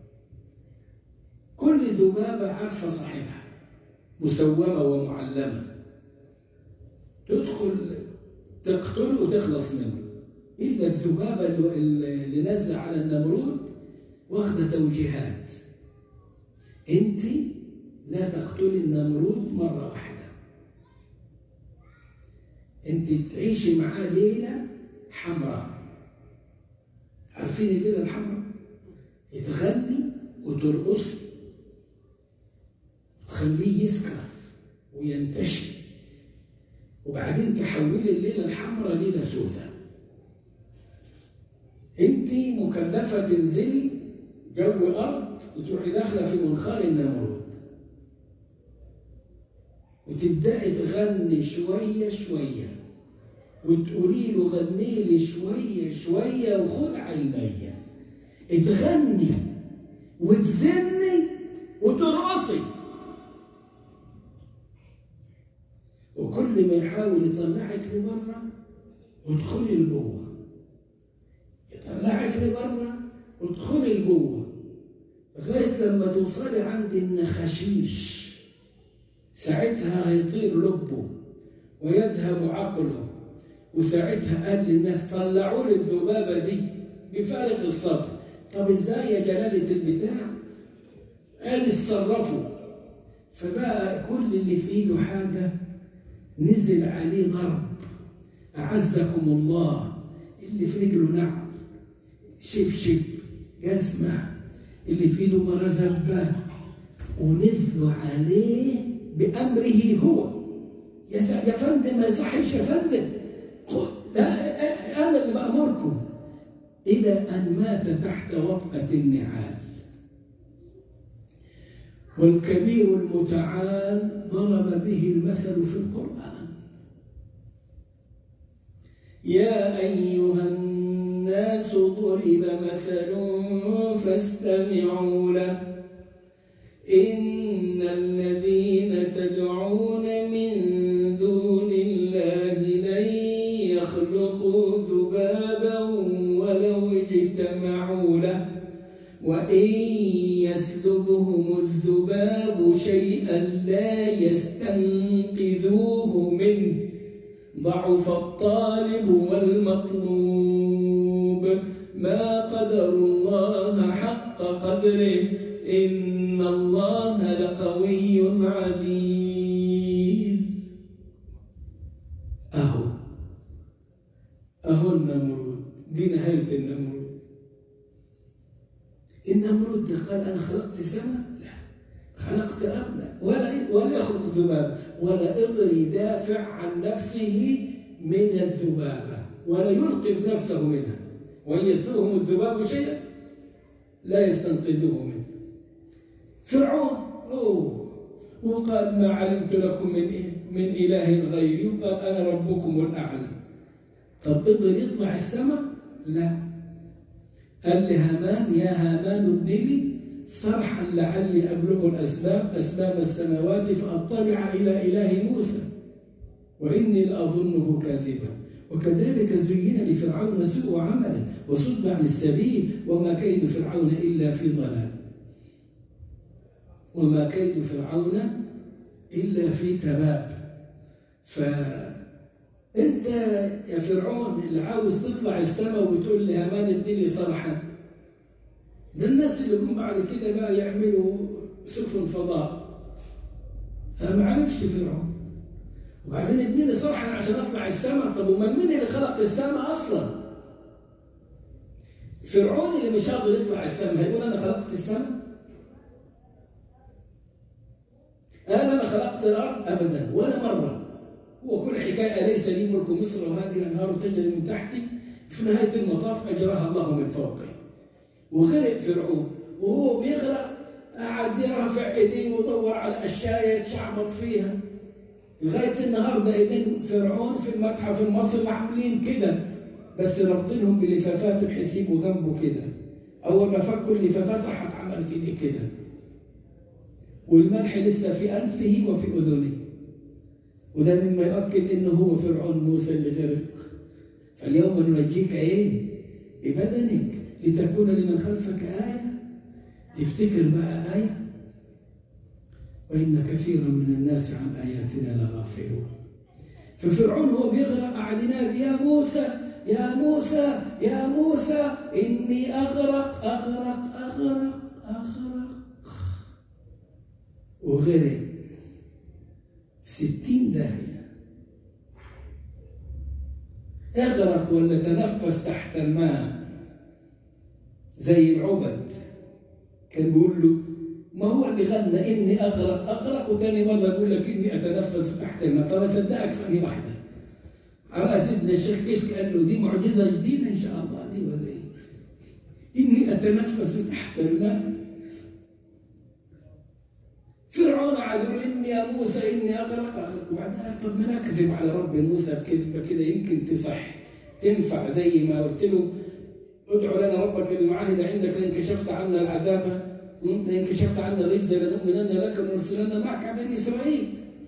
كل ذبابة عارفة صاحبها مسومة ومعلمة تدخل تقتله وتخلص منه إلا الذبابة اللي نازلة على النمرود واخدة توجيهات أنت لا تقتلي النمرود مرة واحدة أنت تعيشي معاه ليلة حمراء عارفين الليلة الحمراء تغني وترقصي تخليه يسكر وينتشي وبعدين تحولي الليلة الحمراء ليلة سوداء انت مكلفة تنزلي جو أرض وتروحي داخلة في منخار النمرود وتبدأي تغني شوية شوية وتقولي له غني لي شوية شوية وخد عينيا تغني وتزني وترقصي وكل ما يحاول يطلعك لبره وادخلي لجوه يطلعك لبره وادخلي لجوه لغايه لما توصلي عند النخاشيش ساعتها هيطير لبه ويذهب عقله وساعتها قال للناس طلعوا لي الذبابه دي بفارغ الصبر طب ازاي يا جلاله البتاع قال اتصرفوا فبقى كل اللي في ايده حاجه نزل عليه ضرب أعزكم الله اللي في رجله نعم شبشب جزمة اللي في ايده مرزبة ونزلوا عليه بأمره هو يا س- يا فندم ما يصحش يا فندم لا أنا اللي بأمركم إلى أن مات تحت وطأة النعال والكبير المتعال ضرب به المثل في القرآن يا أيها الناس ضرب مثل فاستمعوا له إن الذين تدعون من دون الله لن يخلقوا ذبابا ولو اجتمعوا له وإن يسلبهم الذباب شيئا لا يستنقذوه منه ضعف الطالب والمطلوب ما قدر الله حق قدره إن الله لقوي عزيز أهو أهو النمرود دي نهاية النمرود النمرود ده قال أنا خلقت سماء لا خلقت أرضا ولا ولا يخلق ذبابة ولا قدر يدافع عن نفسه من الذبابة ولا ينقذ نفسه منها وإن يسلبهم الذباب شيئا لا يستنقذوه منه فرعون أوه وقال ما علمت لكم من من إله غيري وقال أنا ربكم الأعلى طب قدر يطلع السماء؟ لا قال لهامان يا هامان ابن لي صرحا لعلي أبلغ الأسباب أسباب السماوات فأطلع إلى إله موسى وإني لأظنه كاذبا وكذلك زين لفرعون سوء عمله وصد عن السبيل وما كيد فرعون إلا في ضلال وما كيد فرعون إلا في تباب فأنت يا فرعون اللي عاوز تطلع السماء وتقول لهامان اديني صرحا ده الناس اللي جم بعد كده بقى يعملوا سفن فضاء أنا ما عرفش فرعون وبعدين اديني صرحا عشان اطلع السماء طب ومن مين اللي خلق السماء اصلا فرعون اللي مش قادر يطلع السماء هيقول انا خلقت السماء قال انا خلقت الارض ابدا ولا مره هو كل حكايه اليس لي ملك مصر وهذه الانهار تجري من تحتي في نهايه المطاف اجراها الله من فوقي وغرق فرعون وهو بيغرق قعد يرفع ايديه ويدور على اشياء يتشعبط فيها لغايه النهارده ايدين فرعون في المتحف المصري عاملين كده بس رابطينهم بلفافات بحيث يبقوا جنبه كده اول ما فكوا اللفافات راحت عملت ايديه كده والملح لسه في انفه وفي اذنه وده مما يؤكد انه هو فرعون موسى اللي غرق فاليوم ننجيك ايه ببدنك لتكون لمن خلفك آية تفتكر بقى آية وإن كثيرا من الناس عن آياتنا لغافلون ففرعون هو بيغرق قاعد ينادي يا موسى يا موسى يا موسى إني أغرق أغرق أغرق أغرق وغرق ستين داهية اغرق ولا تنفس تحت الماء زي العبد كان بيقول له ما هو اللي غنى اني اغرق اغرق وثاني مره يقول لك اني اتنفس تحت الماء طب اصدقك في أنهي واحده على سيدنا الشيخ كيش قال له دي معجزه جديده ان شاء الله دي ولا ايه؟ اني اتنفس تحت الماء فرعون قعد يقول اني يا موسى اني اغرق اغرق وبعدين قال طب ما انا اكذب على رب موسى بكذبه كده يمكن تصح تنفع زي ما قلت له ادعو لنا ربك المعاهد عندك لئن كشفت عنا العذاب لئن كشفت عنا الرجز لنؤمنن لك ونرسلن معك بني اسرائيل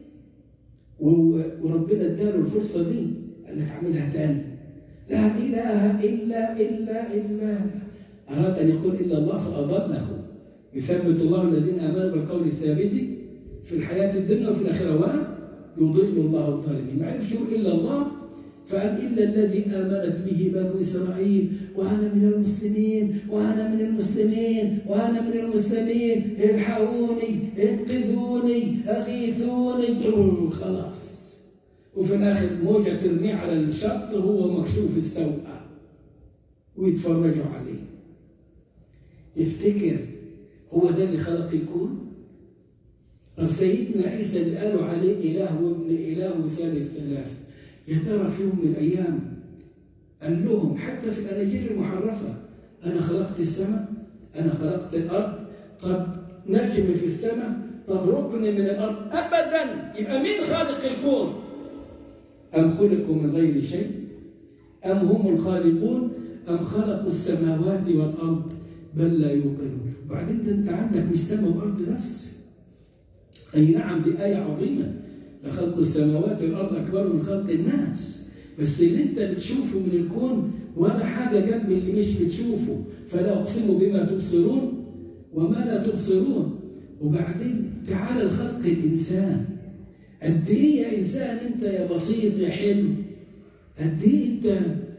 وربنا اداله الفرصه دي قال لك اعملها تاني لا اله الا الا الا اراد ان يقول الا الله فاضله يثبت الله الذين امنوا بالقول الثابت في الحياه الدنيا وفي الاخره ولا يضل الله الظالمين ما عرفش يقول الا الله فقال إلا الذي آمنت به بنو إسرائيل وأنا من المسلمين وأنا من المسلمين وأنا من المسلمين الحقوني انقذوني أغيثوني خلاص وفي الآخر موجة ترميه على الشط وهو مكشوف السوء ويتفرجوا عليه يفتكر هو ده اللي خلق الكون طب سيدنا عيسى اللي قالوا عليه إله وابن إله وثالث ثلاث يا ترى في يوم من الأيام قال لهم حتى في الأناجيل المحرفة أنا خلقت السماء أنا خلقت الأرض طب نجم في السماء طب ركن من الأرض أبدا يبقى مين خالق الكون أم خلقوا من غير شيء أم هم الخالقون أم خلقوا السماوات والأرض بل لا يوقنون وبعدين ده أنت عندك مش سماء وأرض بس أي نعم دي آية عظيمة لخلق السماوات والأرض أكبر من خلق الناس بس اللي أنت بتشوفه من الكون ولا حاجة جنب اللي مش بتشوفه فلا أقسم بما تبصرون وما لا تبصرون وبعدين تعالى لخلق الإنسان قد إيه يا إنسان أنت يا بسيط يا حلو قد إيه أنت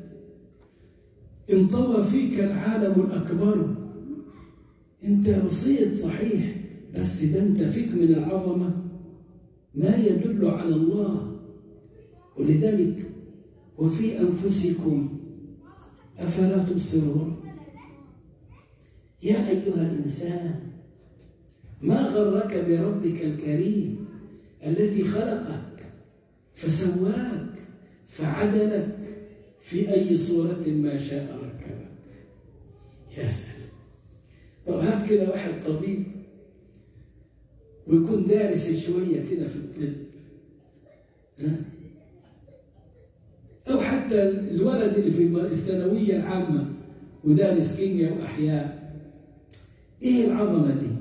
انطوى فيك العالم الأكبر أنت بسيط صحيح بس ده أنت فيك من العظمة ما يدل على الله ولذلك وفي أنفسكم أفلا تبصرون يا أيها الإنسان ما غرك بربك الكريم الذي خلقك فسواك فعدلك في أي صورة ما شاء ركبك يا سلام طب هات كده واحد طبيب ويكون دارس شوية كده في الطب ها؟ أو حتى الولد اللي في الثانوية العامة ودارس كيمياء وأحياء إيه العظمة دي؟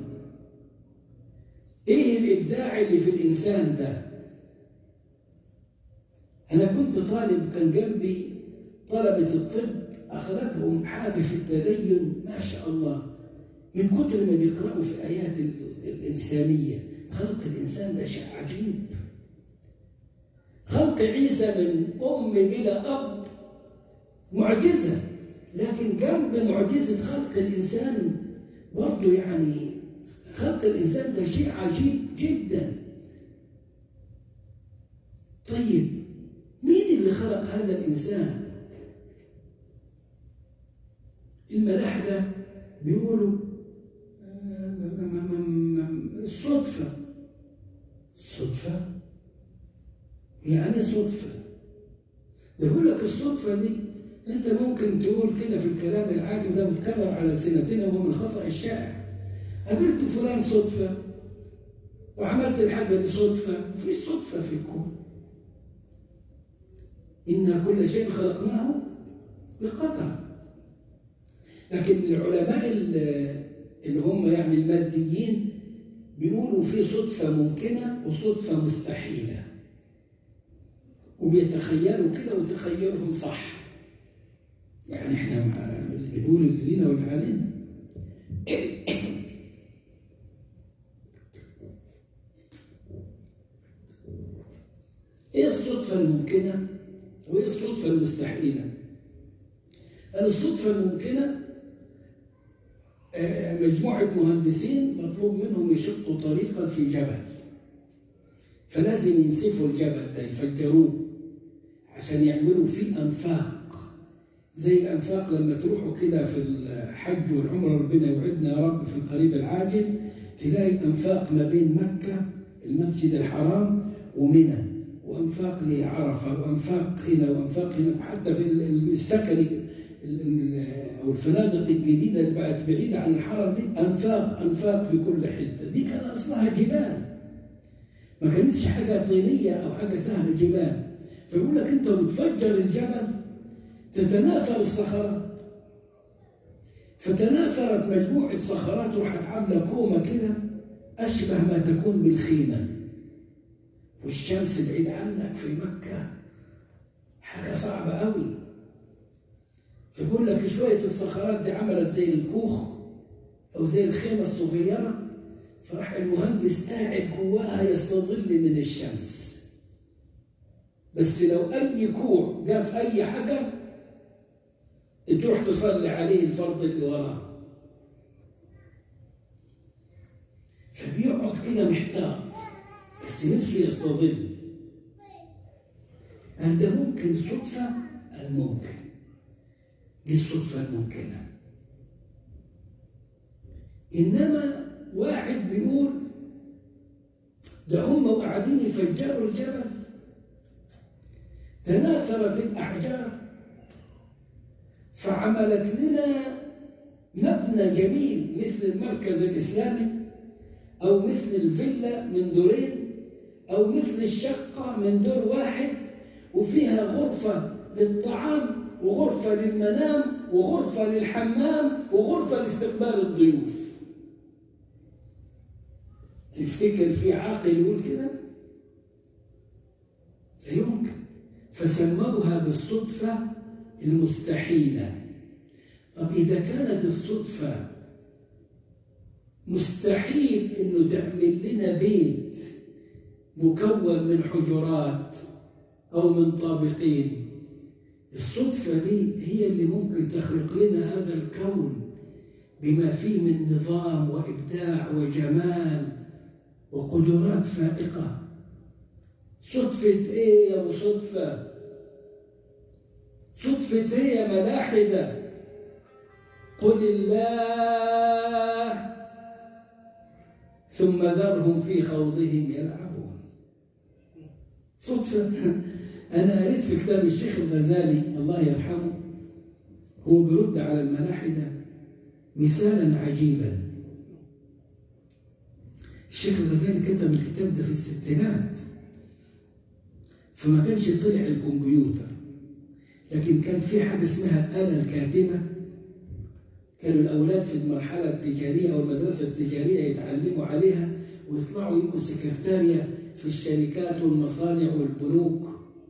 إيه الإبداع اللي في الإنسان ده؟ أنا كنت طالب كان جنبي طلبة الطب أخذتهم حاجة في التدين ما شاء الله من كتر ما بيقرأوا في آيات الإنسانية خلق الإنسان ده شيء عجيب خلق عيسى من أم إلى أب معجزة لكن جنب معجزة خلق الإنسان برضه يعني خلق الإنسان ده شيء عجيب جدا طيب مين اللي خلق هذا الإنسان الملاحدة بيقولوا الصدفة الصدفة يعني صدفة بيقول لك الصدفة دي انت ممكن تقول كده في الكلام العادي ده متكرر على سنتين وهو من الخطأ الشائع قابلت فلان صدفة وعملت الحاجة دي صدفة في صدفة في الكون إن كل شيء خلقناه بقدر لكن العلماء اللي هم يعني الماديين بيقولوا في صدفة ممكنة وصدفة مستحيلة وبيتخيلوا كده وتخيلهم صح يعني احنا بنقول الذين والعالم ايه الصدفة الممكنة وايه الصدفة المستحيلة الصدفة الممكنة مجموعة مهندسين مطلوب منهم يشقوا طريقا في جبل فلازم ينسفوا الجبل ده يفجروه عشان يعملوا فيه أنفاق زي الأنفاق لما تروحوا كده في الحج والعمرة ربنا يوعدنا يا رب في القريب العاجل تلاقي أنفاق ما بين مكة المسجد الحرام ومنى وأنفاق لعرفة وأنفاق هنا وأنفاق هنا وحتى في السكن أو الفنادق الجديدة اللي بقت بعيدة عن الحرم دي أنفاق أنفاق في كل حتة دي كان أصلها جبال ما كانتش حاجة طينية أو حاجة سهلة جبال فيقول لك أنت بتفجر الجبل تتناثر الصخرات فتناثرت مجموعة صخرات وراحت عاملة كومة كده أشبه ما تكون بالخيمة والشمس بعيد عنك في مكة حاجة صعبة قوي فيقول لك شوية الصخرات دي عملت زي الكوخ أو زي الخيمة الصغيرة فراح المهندس قاعد جواها يستظل من الشمس بس لو أي كوع جاء في أي حاجة تروح تصلي عليه الفرض اللي وراه فبيقعد كده محتار بس نفسه يستظل هذا ممكن صدفة الممكن دي الصدفة الممكنة إنما واحد بيقول ده هم قاعدين يفجروا الجبل تناثرت الأحجار فعملت لنا مبنى جميل مثل المركز الإسلامي أو مثل الفيلا من دورين أو مثل الشقة من دور واحد وفيها غرفة للطعام وغرفة للمنام وغرفة للحمام وغرفة لاستقبال الضيوف تفتكر في عاقل يقول كده لا يمكن فسموها بالصدفة المستحيلة طب إذا كانت الصدفة مستحيل إنه تعمل لنا بيت مكون من حجرات أو من طابقين الصدفة دي هي اللي ممكن تخلق لنا هذا الكون بما فيه من نظام وإبداع وجمال وقدرات فائقة صدفة إيه يا أبو صدفة صدفة إيه يا ملاحدة قل الله ثم ذرهم في خوضهم يلعبون صدفة أنا قريت في كتاب الشيخ الغزالي الله يرحمه هو بيرد على الملاحدة مثالا عجيبا الشيخ الغزالي كتب الكتاب ده في الستينات فما كانش طلع الكمبيوتر لكن كان في حاجة اسمها الآلة الكاتبة كانوا الأولاد في المرحلة التجارية أو المدرسة التجارية يتعلموا عليها ويطلعوا يبقوا سكرتارية في الشركات والمصانع والبنوك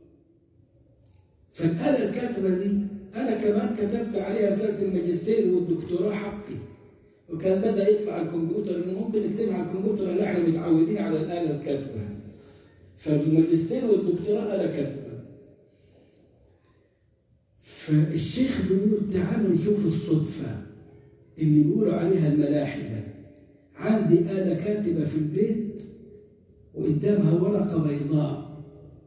فالآلة الكاتبة دي أنا كمان كتبت عليها رسالة الماجستير والدكتوراه حقي وكان بدأ يطلع الكمبيوتر إنه ممكن نكتبها على الكمبيوتر اللي احنا متعودين على الآلة الكاتبة فالماجستير والدكتوراه آلة كاتبة فالشيخ بيقول تعالوا نشوف الصدفة اللي بيقولوا عليها الملاحدة عندي آلة كاتبة في البيت وقدامها ورقة بيضاء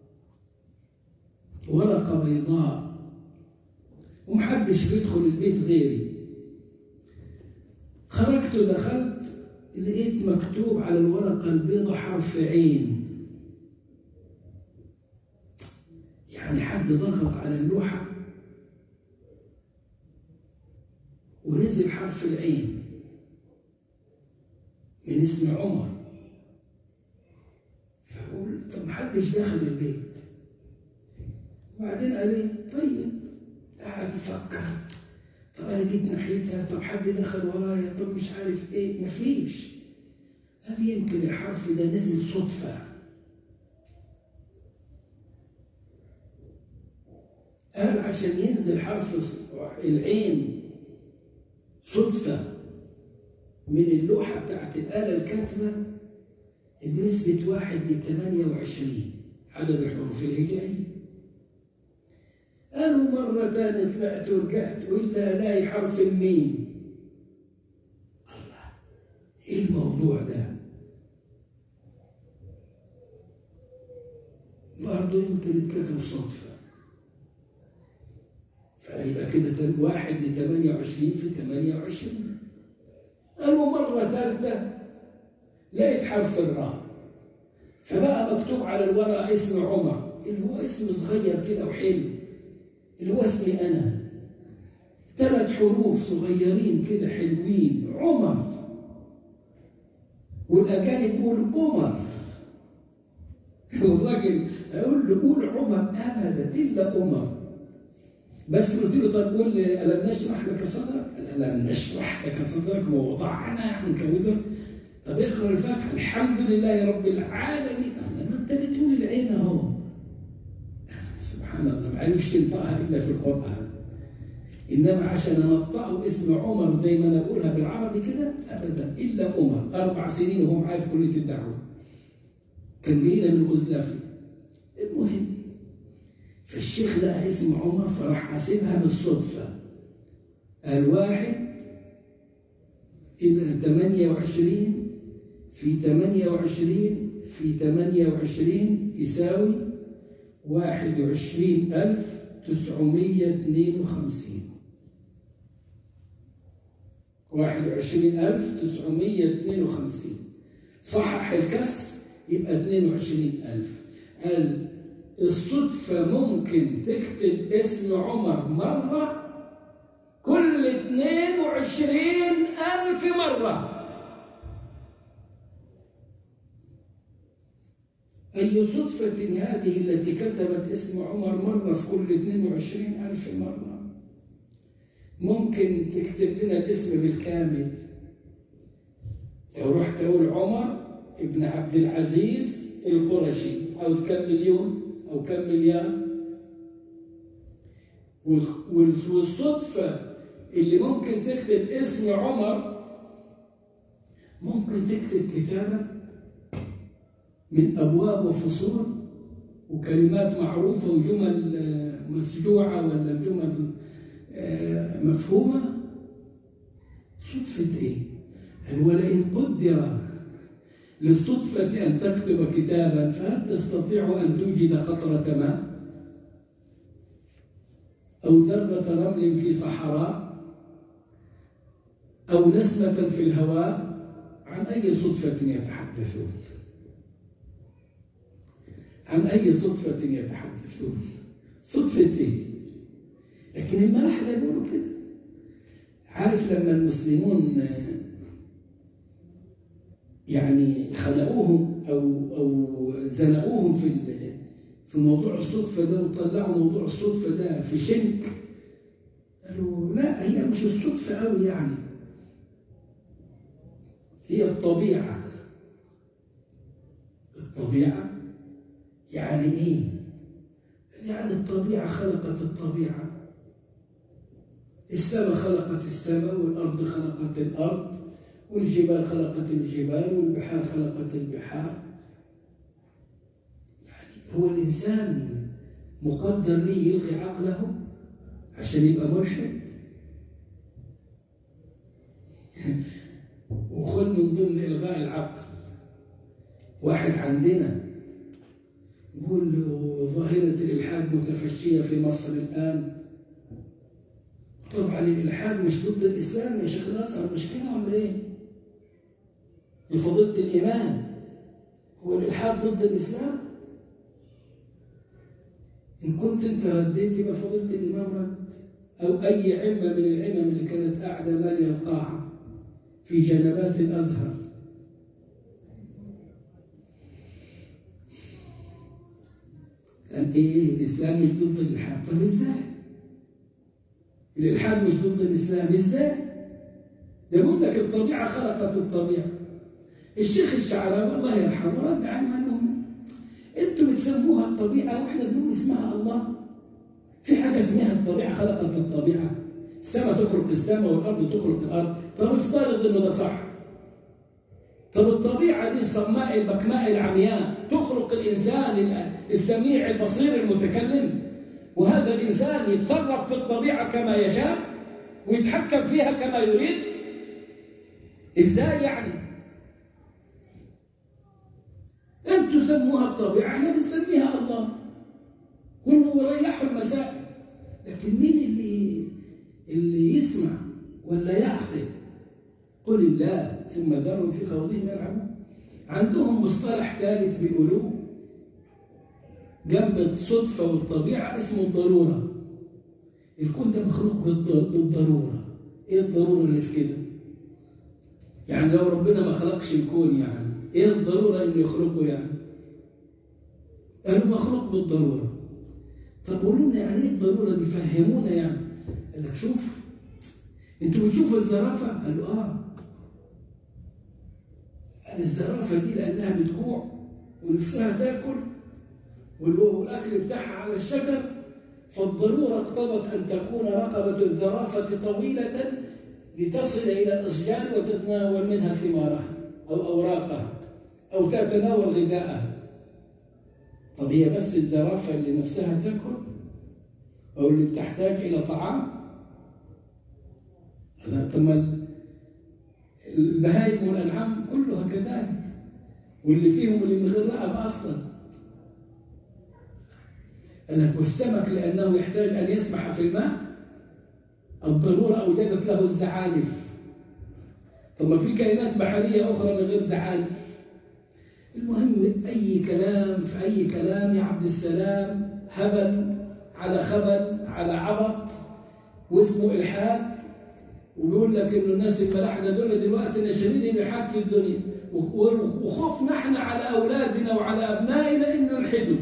ورقة بيضاء ومحدش بيدخل البيت غيري خرجت ودخلت لقيت مكتوب على الورقة البيضاء حرف عين يعني حد ضغط على اللوحة ونزل حرف العين من اسم عمر فأقول طب محدش دخل البيت وبعدين قال لي طيب قاعد يفكر طب انا جيت ناحيتها طب حد دخل ورايا طب مش عارف ايه مفيش هل يمكن الحرف ده نزل صدفة قال عشان ينزل حرف العين صدفة من اللوحة بتاعت الآلة الكاتبة بنسبة واحد لثمانية وعشرين عدد الحروف الهجائية قالوا مرة تانية طلعت ورجعت وإلا ألاقي حرف الميم الله إيه الموضوع ده؟ برضه يمكن يتكتب صدفة فيبقى كده واحد لثمانية وعشرين في ثمانية وعشرين قالوا مرة ثالثة لقيت حرف الراء فبقى مكتوب على الورق اسم عمر اللي هو اسم صغير كده وحلو اللي هو اسمي أنا ثلاث حروف صغيرين كده حلوين عمر والأجانب يقول عمر والراجل أقول له قول عمر أبدا إلا عمر بس قلت له طب قول ألم نشرح لك صدرك؟ ألم نشرح لك صدرك ووضعنا عنك وزرك طب اقرا الفاتحة الحمد لله رب العالمين ما أنت بتقول العين أهو سبحان الله ما عرفش ينطقها إلا في القرآن إنما عشان أنطقه اسم عمر زي ما أنا بقولها بالعربي كده أبدا إلا عمر أربع سنين وهو معايا في كلية الدعوة كان جاينا من غزلافي المهم فالشيخ لقى اسم عمر فراح حاسبها بالصدفة الواحد إلى 28 في 28 في 28 يساوي 21952 21952 صحح الكسر يبقى 22000 قال الصدفة ممكن تكتب اسم عمر مرة كل 22000 مرة أي صدفة هذه التي كتبت اسم عمر مرة في كل 22000 مرة ممكن تكتب لنا الاسم بالكامل لو رحت أقول عمر ابن عبد العزيز القرشي عاوز كم مليون أو كم مليار والصدفة اللي ممكن تكتب اسم عمر ممكن تكتب كتابة من أبواب وفصول وكلمات معروفة وجمل مسجوعة ولا جمل مفهومة صدفة إيه؟ ولئن قدر للصدفة أن تكتب كتابا فهل تستطيع أن توجد قطرة ماء أو ذرة رمل في صحراء أو نسمة في الهواء عن أي صدفة يتحدثون عن أي صدفة يتحدثون صدفة إيه لكن الملاحدة يقولوا كده عارف لما المسلمون يعني خلقوهم أو أو زنقوهم في في موضوع الصدفة ده وطلعوا موضوع الصدفة ده في شنك قالوا لا هي مش الصدفة قوي يعني هي الطبيعة الطبيعة يعني ايه يعني الطبيعة خلقت الطبيعة السماء خلقت السماء والأرض خلقت الأرض والجبال خلقت الجبال والبحار خلقت البحار يعني هو الإنسان مقدر ليه يلغي عقله عشان يبقى ملحد وخد من ضمن إلغاء العقل واحد عندنا يقول ظاهرة الإلحاد متفشية في مصر الآن طبعا الإلحاد مش ضد الإسلام يا شيخ ناصر مش كده ولا إيه؟ بفضيلة الإيمان هو الإلحاد ضد الإسلام؟ إن كنت أنت رديت يبقى فضيلة الإمام رد أو أي عمة من العمم اللي كانت قاعدة مالية القاعة في جنبات الأزهر قال إيه الإسلام مش ضد الإلحاد طب إزاي؟ الإلحاد مش ضد الإسلام إزاي؟ ده بيقول لك الطبيعة خلقت الطبيعة الشيخ الشعراوي الله يرحمه رد عنه أنهم أنتوا بتسموها الطبيعة وإحنا بنقول اسمها الله في حاجة اسمها الطبيعة خلقت الطبيعة السماء تخلق السماء والأرض تخلق الأرض طب افترض إنه ده صح طب الطبيعة دي الصماء البكماء العمياء تخلق الإنسان السميع البصير المتكلم وهذا الإنسان يتصرف في الطبيعة كما يشاء ويتحكم فيها كما يريد إزاي يعني أنتم سموها الطبيعة احنا بنسميها الله كونوا ريحوا المسائل لكن مين اللي اللي يسمع ولا يعقل قل الله ثم ذرهم في خوضهم يلعبون عندهم مصطلح ثالث بيقولوه جنب الصدفة والطبيعة اسمه الضرورة الكون ده مخلوق بالضرورة ايه الضرورة اللي في كده يعني لو ربنا ما خلقش الكون يعني ايه الضرورة انه يخلقه يعني قالوا مخلوق بالضرورة طب قولوا لنا يعني ايه الضرورة دي فهمونا يعني قال لك شوف انتوا بتشوفوا الزرافة قالوا اه قال الزرافة دي لأنها بتجوع ونفسها تاكل والأكل بتاعها على الشجر فالضرورة اقتضت أن تكون رقبة الزرافة طويلة لتصل إلى الأشجار وتتناول منها ثمارها أو أوراقها أو تتناول غذاءها طب هي بس الزرافة اللي نفسها تاكل أو اللي بتحتاج إلى طعام ثم البهائم والأنعام كلها كذلك واللي فيهم اللي من غير رقبة أصلا قال لك والسمك لأنه يحتاج أن يسبح في الماء الضرورة أوجدت له الزعانف طب ما في كائنات بحرية أخرى من غير زعانف المهم أي كلام في أي كلام يا عبد السلام هبل على خبل على عبط واسمه إلحاد وبيقول لك إنه الناس الملاحدة دول دلوقتي ناشرين الإلحاد في الدنيا وخوفنا احنا على أولادنا وعلى أبنائنا إنه يلحدوا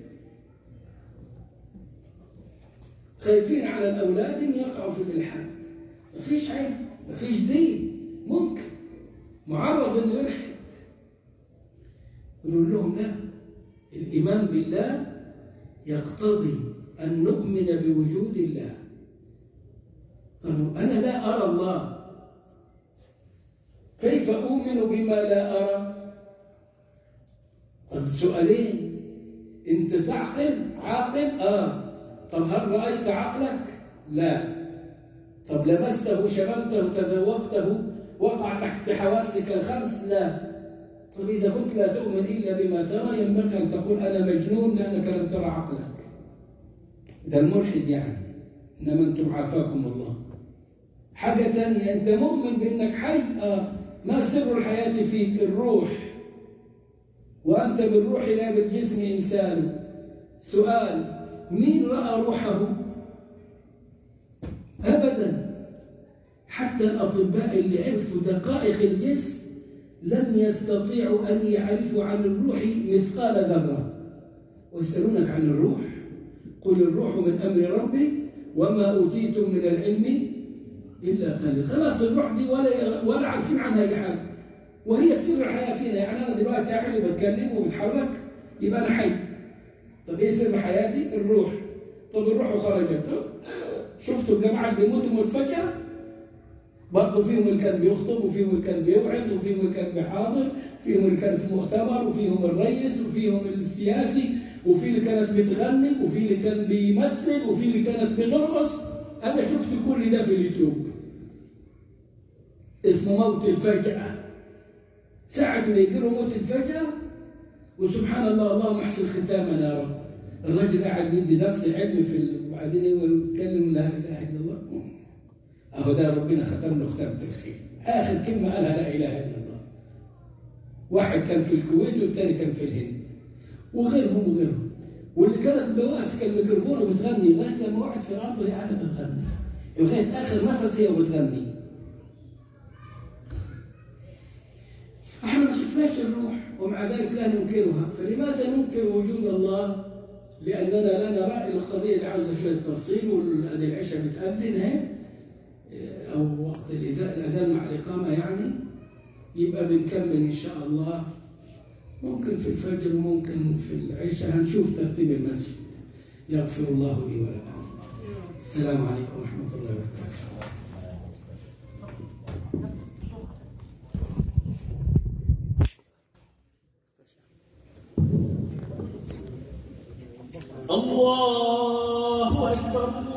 خايفين على الأولاد إن يقعوا في الإلحاد مفيش عيب مفيش دين ممكن معرض إنه يلحد نقول لهم لا الإيمان بالله يقتضي أن نؤمن بوجود الله قالوا أنا لا أرى الله كيف أؤمن بما لا أرى طب سؤالين أنت تعقل عاقل آه طب هل رأيت عقلك لا طب لمسته شممته تذوقته وقع تحت حواسك الخمس لا طب إذا كنت لا تؤمن إلا بما ترى ينبغي أن تقول أنا مجنون لأنك لم ترى عقلك ده الملحد يعني إنما أنتم عافاكم الله حاجة تانية أنت مؤمن بأنك حي آه. ما سر الحياة فيك الروح وأنت بالروح لا بالجسم إنسان سؤال مين رأى روحه أبدا حتى الأطباء اللي عرفوا دقائق الجسم لم يستطيعوا أن يعرفوا عن الروح مثقال ذرة ويسألونك عن الروح قل الروح من أمر ربي وما أوتيتم من العلم إلا قليل خلاص الروح دي ولا ولا عارفين عنها أي حاجة وهي سر الحياة فينا يعني أنا دلوقتي قاعد وبتكلم وبتحرك يبقى أنا حي طب إيه سر حياتي؟ الروح طب الروح خرجت شفتوا الجماعة اللي بيموتوا متفجأة برضه فيهم اللي كان بيخطب وفيهم اللي كان بيوعظ وفيهم اللي كان بيحاضر فيهم اللي كان في مؤتمر وفيهم الرئيس وفيهم السياسي وفي اللي كانت بتغني وفي اللي كان بيمثل وفي اللي كانت بترقص أنا شفت كل ده في اليوتيوب اسمه موت الفجأة ساعة ما يجي له موت الفجأة وسبحان الله اللهم احسن ختامنا يا رب الراجل قاعد يدي درس علم في ال... وبعدين يتكلم لا اله الا الله اهو ده ربنا ختم له ختام تفسير اخر كلمه قالها لا اله الا الله واحد كان في الكويت والثاني كان في الهند وغيرهم وغيرهم واللي كانت ماسكه الميكروفون وبتغني لغايه لما وقعت في الارض وهي قاعده بتغني لغايه اخر نفس هي وبتغني احنا ما شفناش الروح ومع ذلك لا ننكرها فلماذا ننكر وجود الله لاننا لا نرى القضيه اللي عاوزه شويه تفصيل وادي العشاء بتاذن اهي او وقت الاذان مع الاقامه يعني يبقى بنكمل ان شاء الله ممكن في الفجر وممكن في العشاء هنشوف ترتيب المسجد يغفر الله لي ولكم السلام عليكم ورحمه الله وبركاته الله أكبر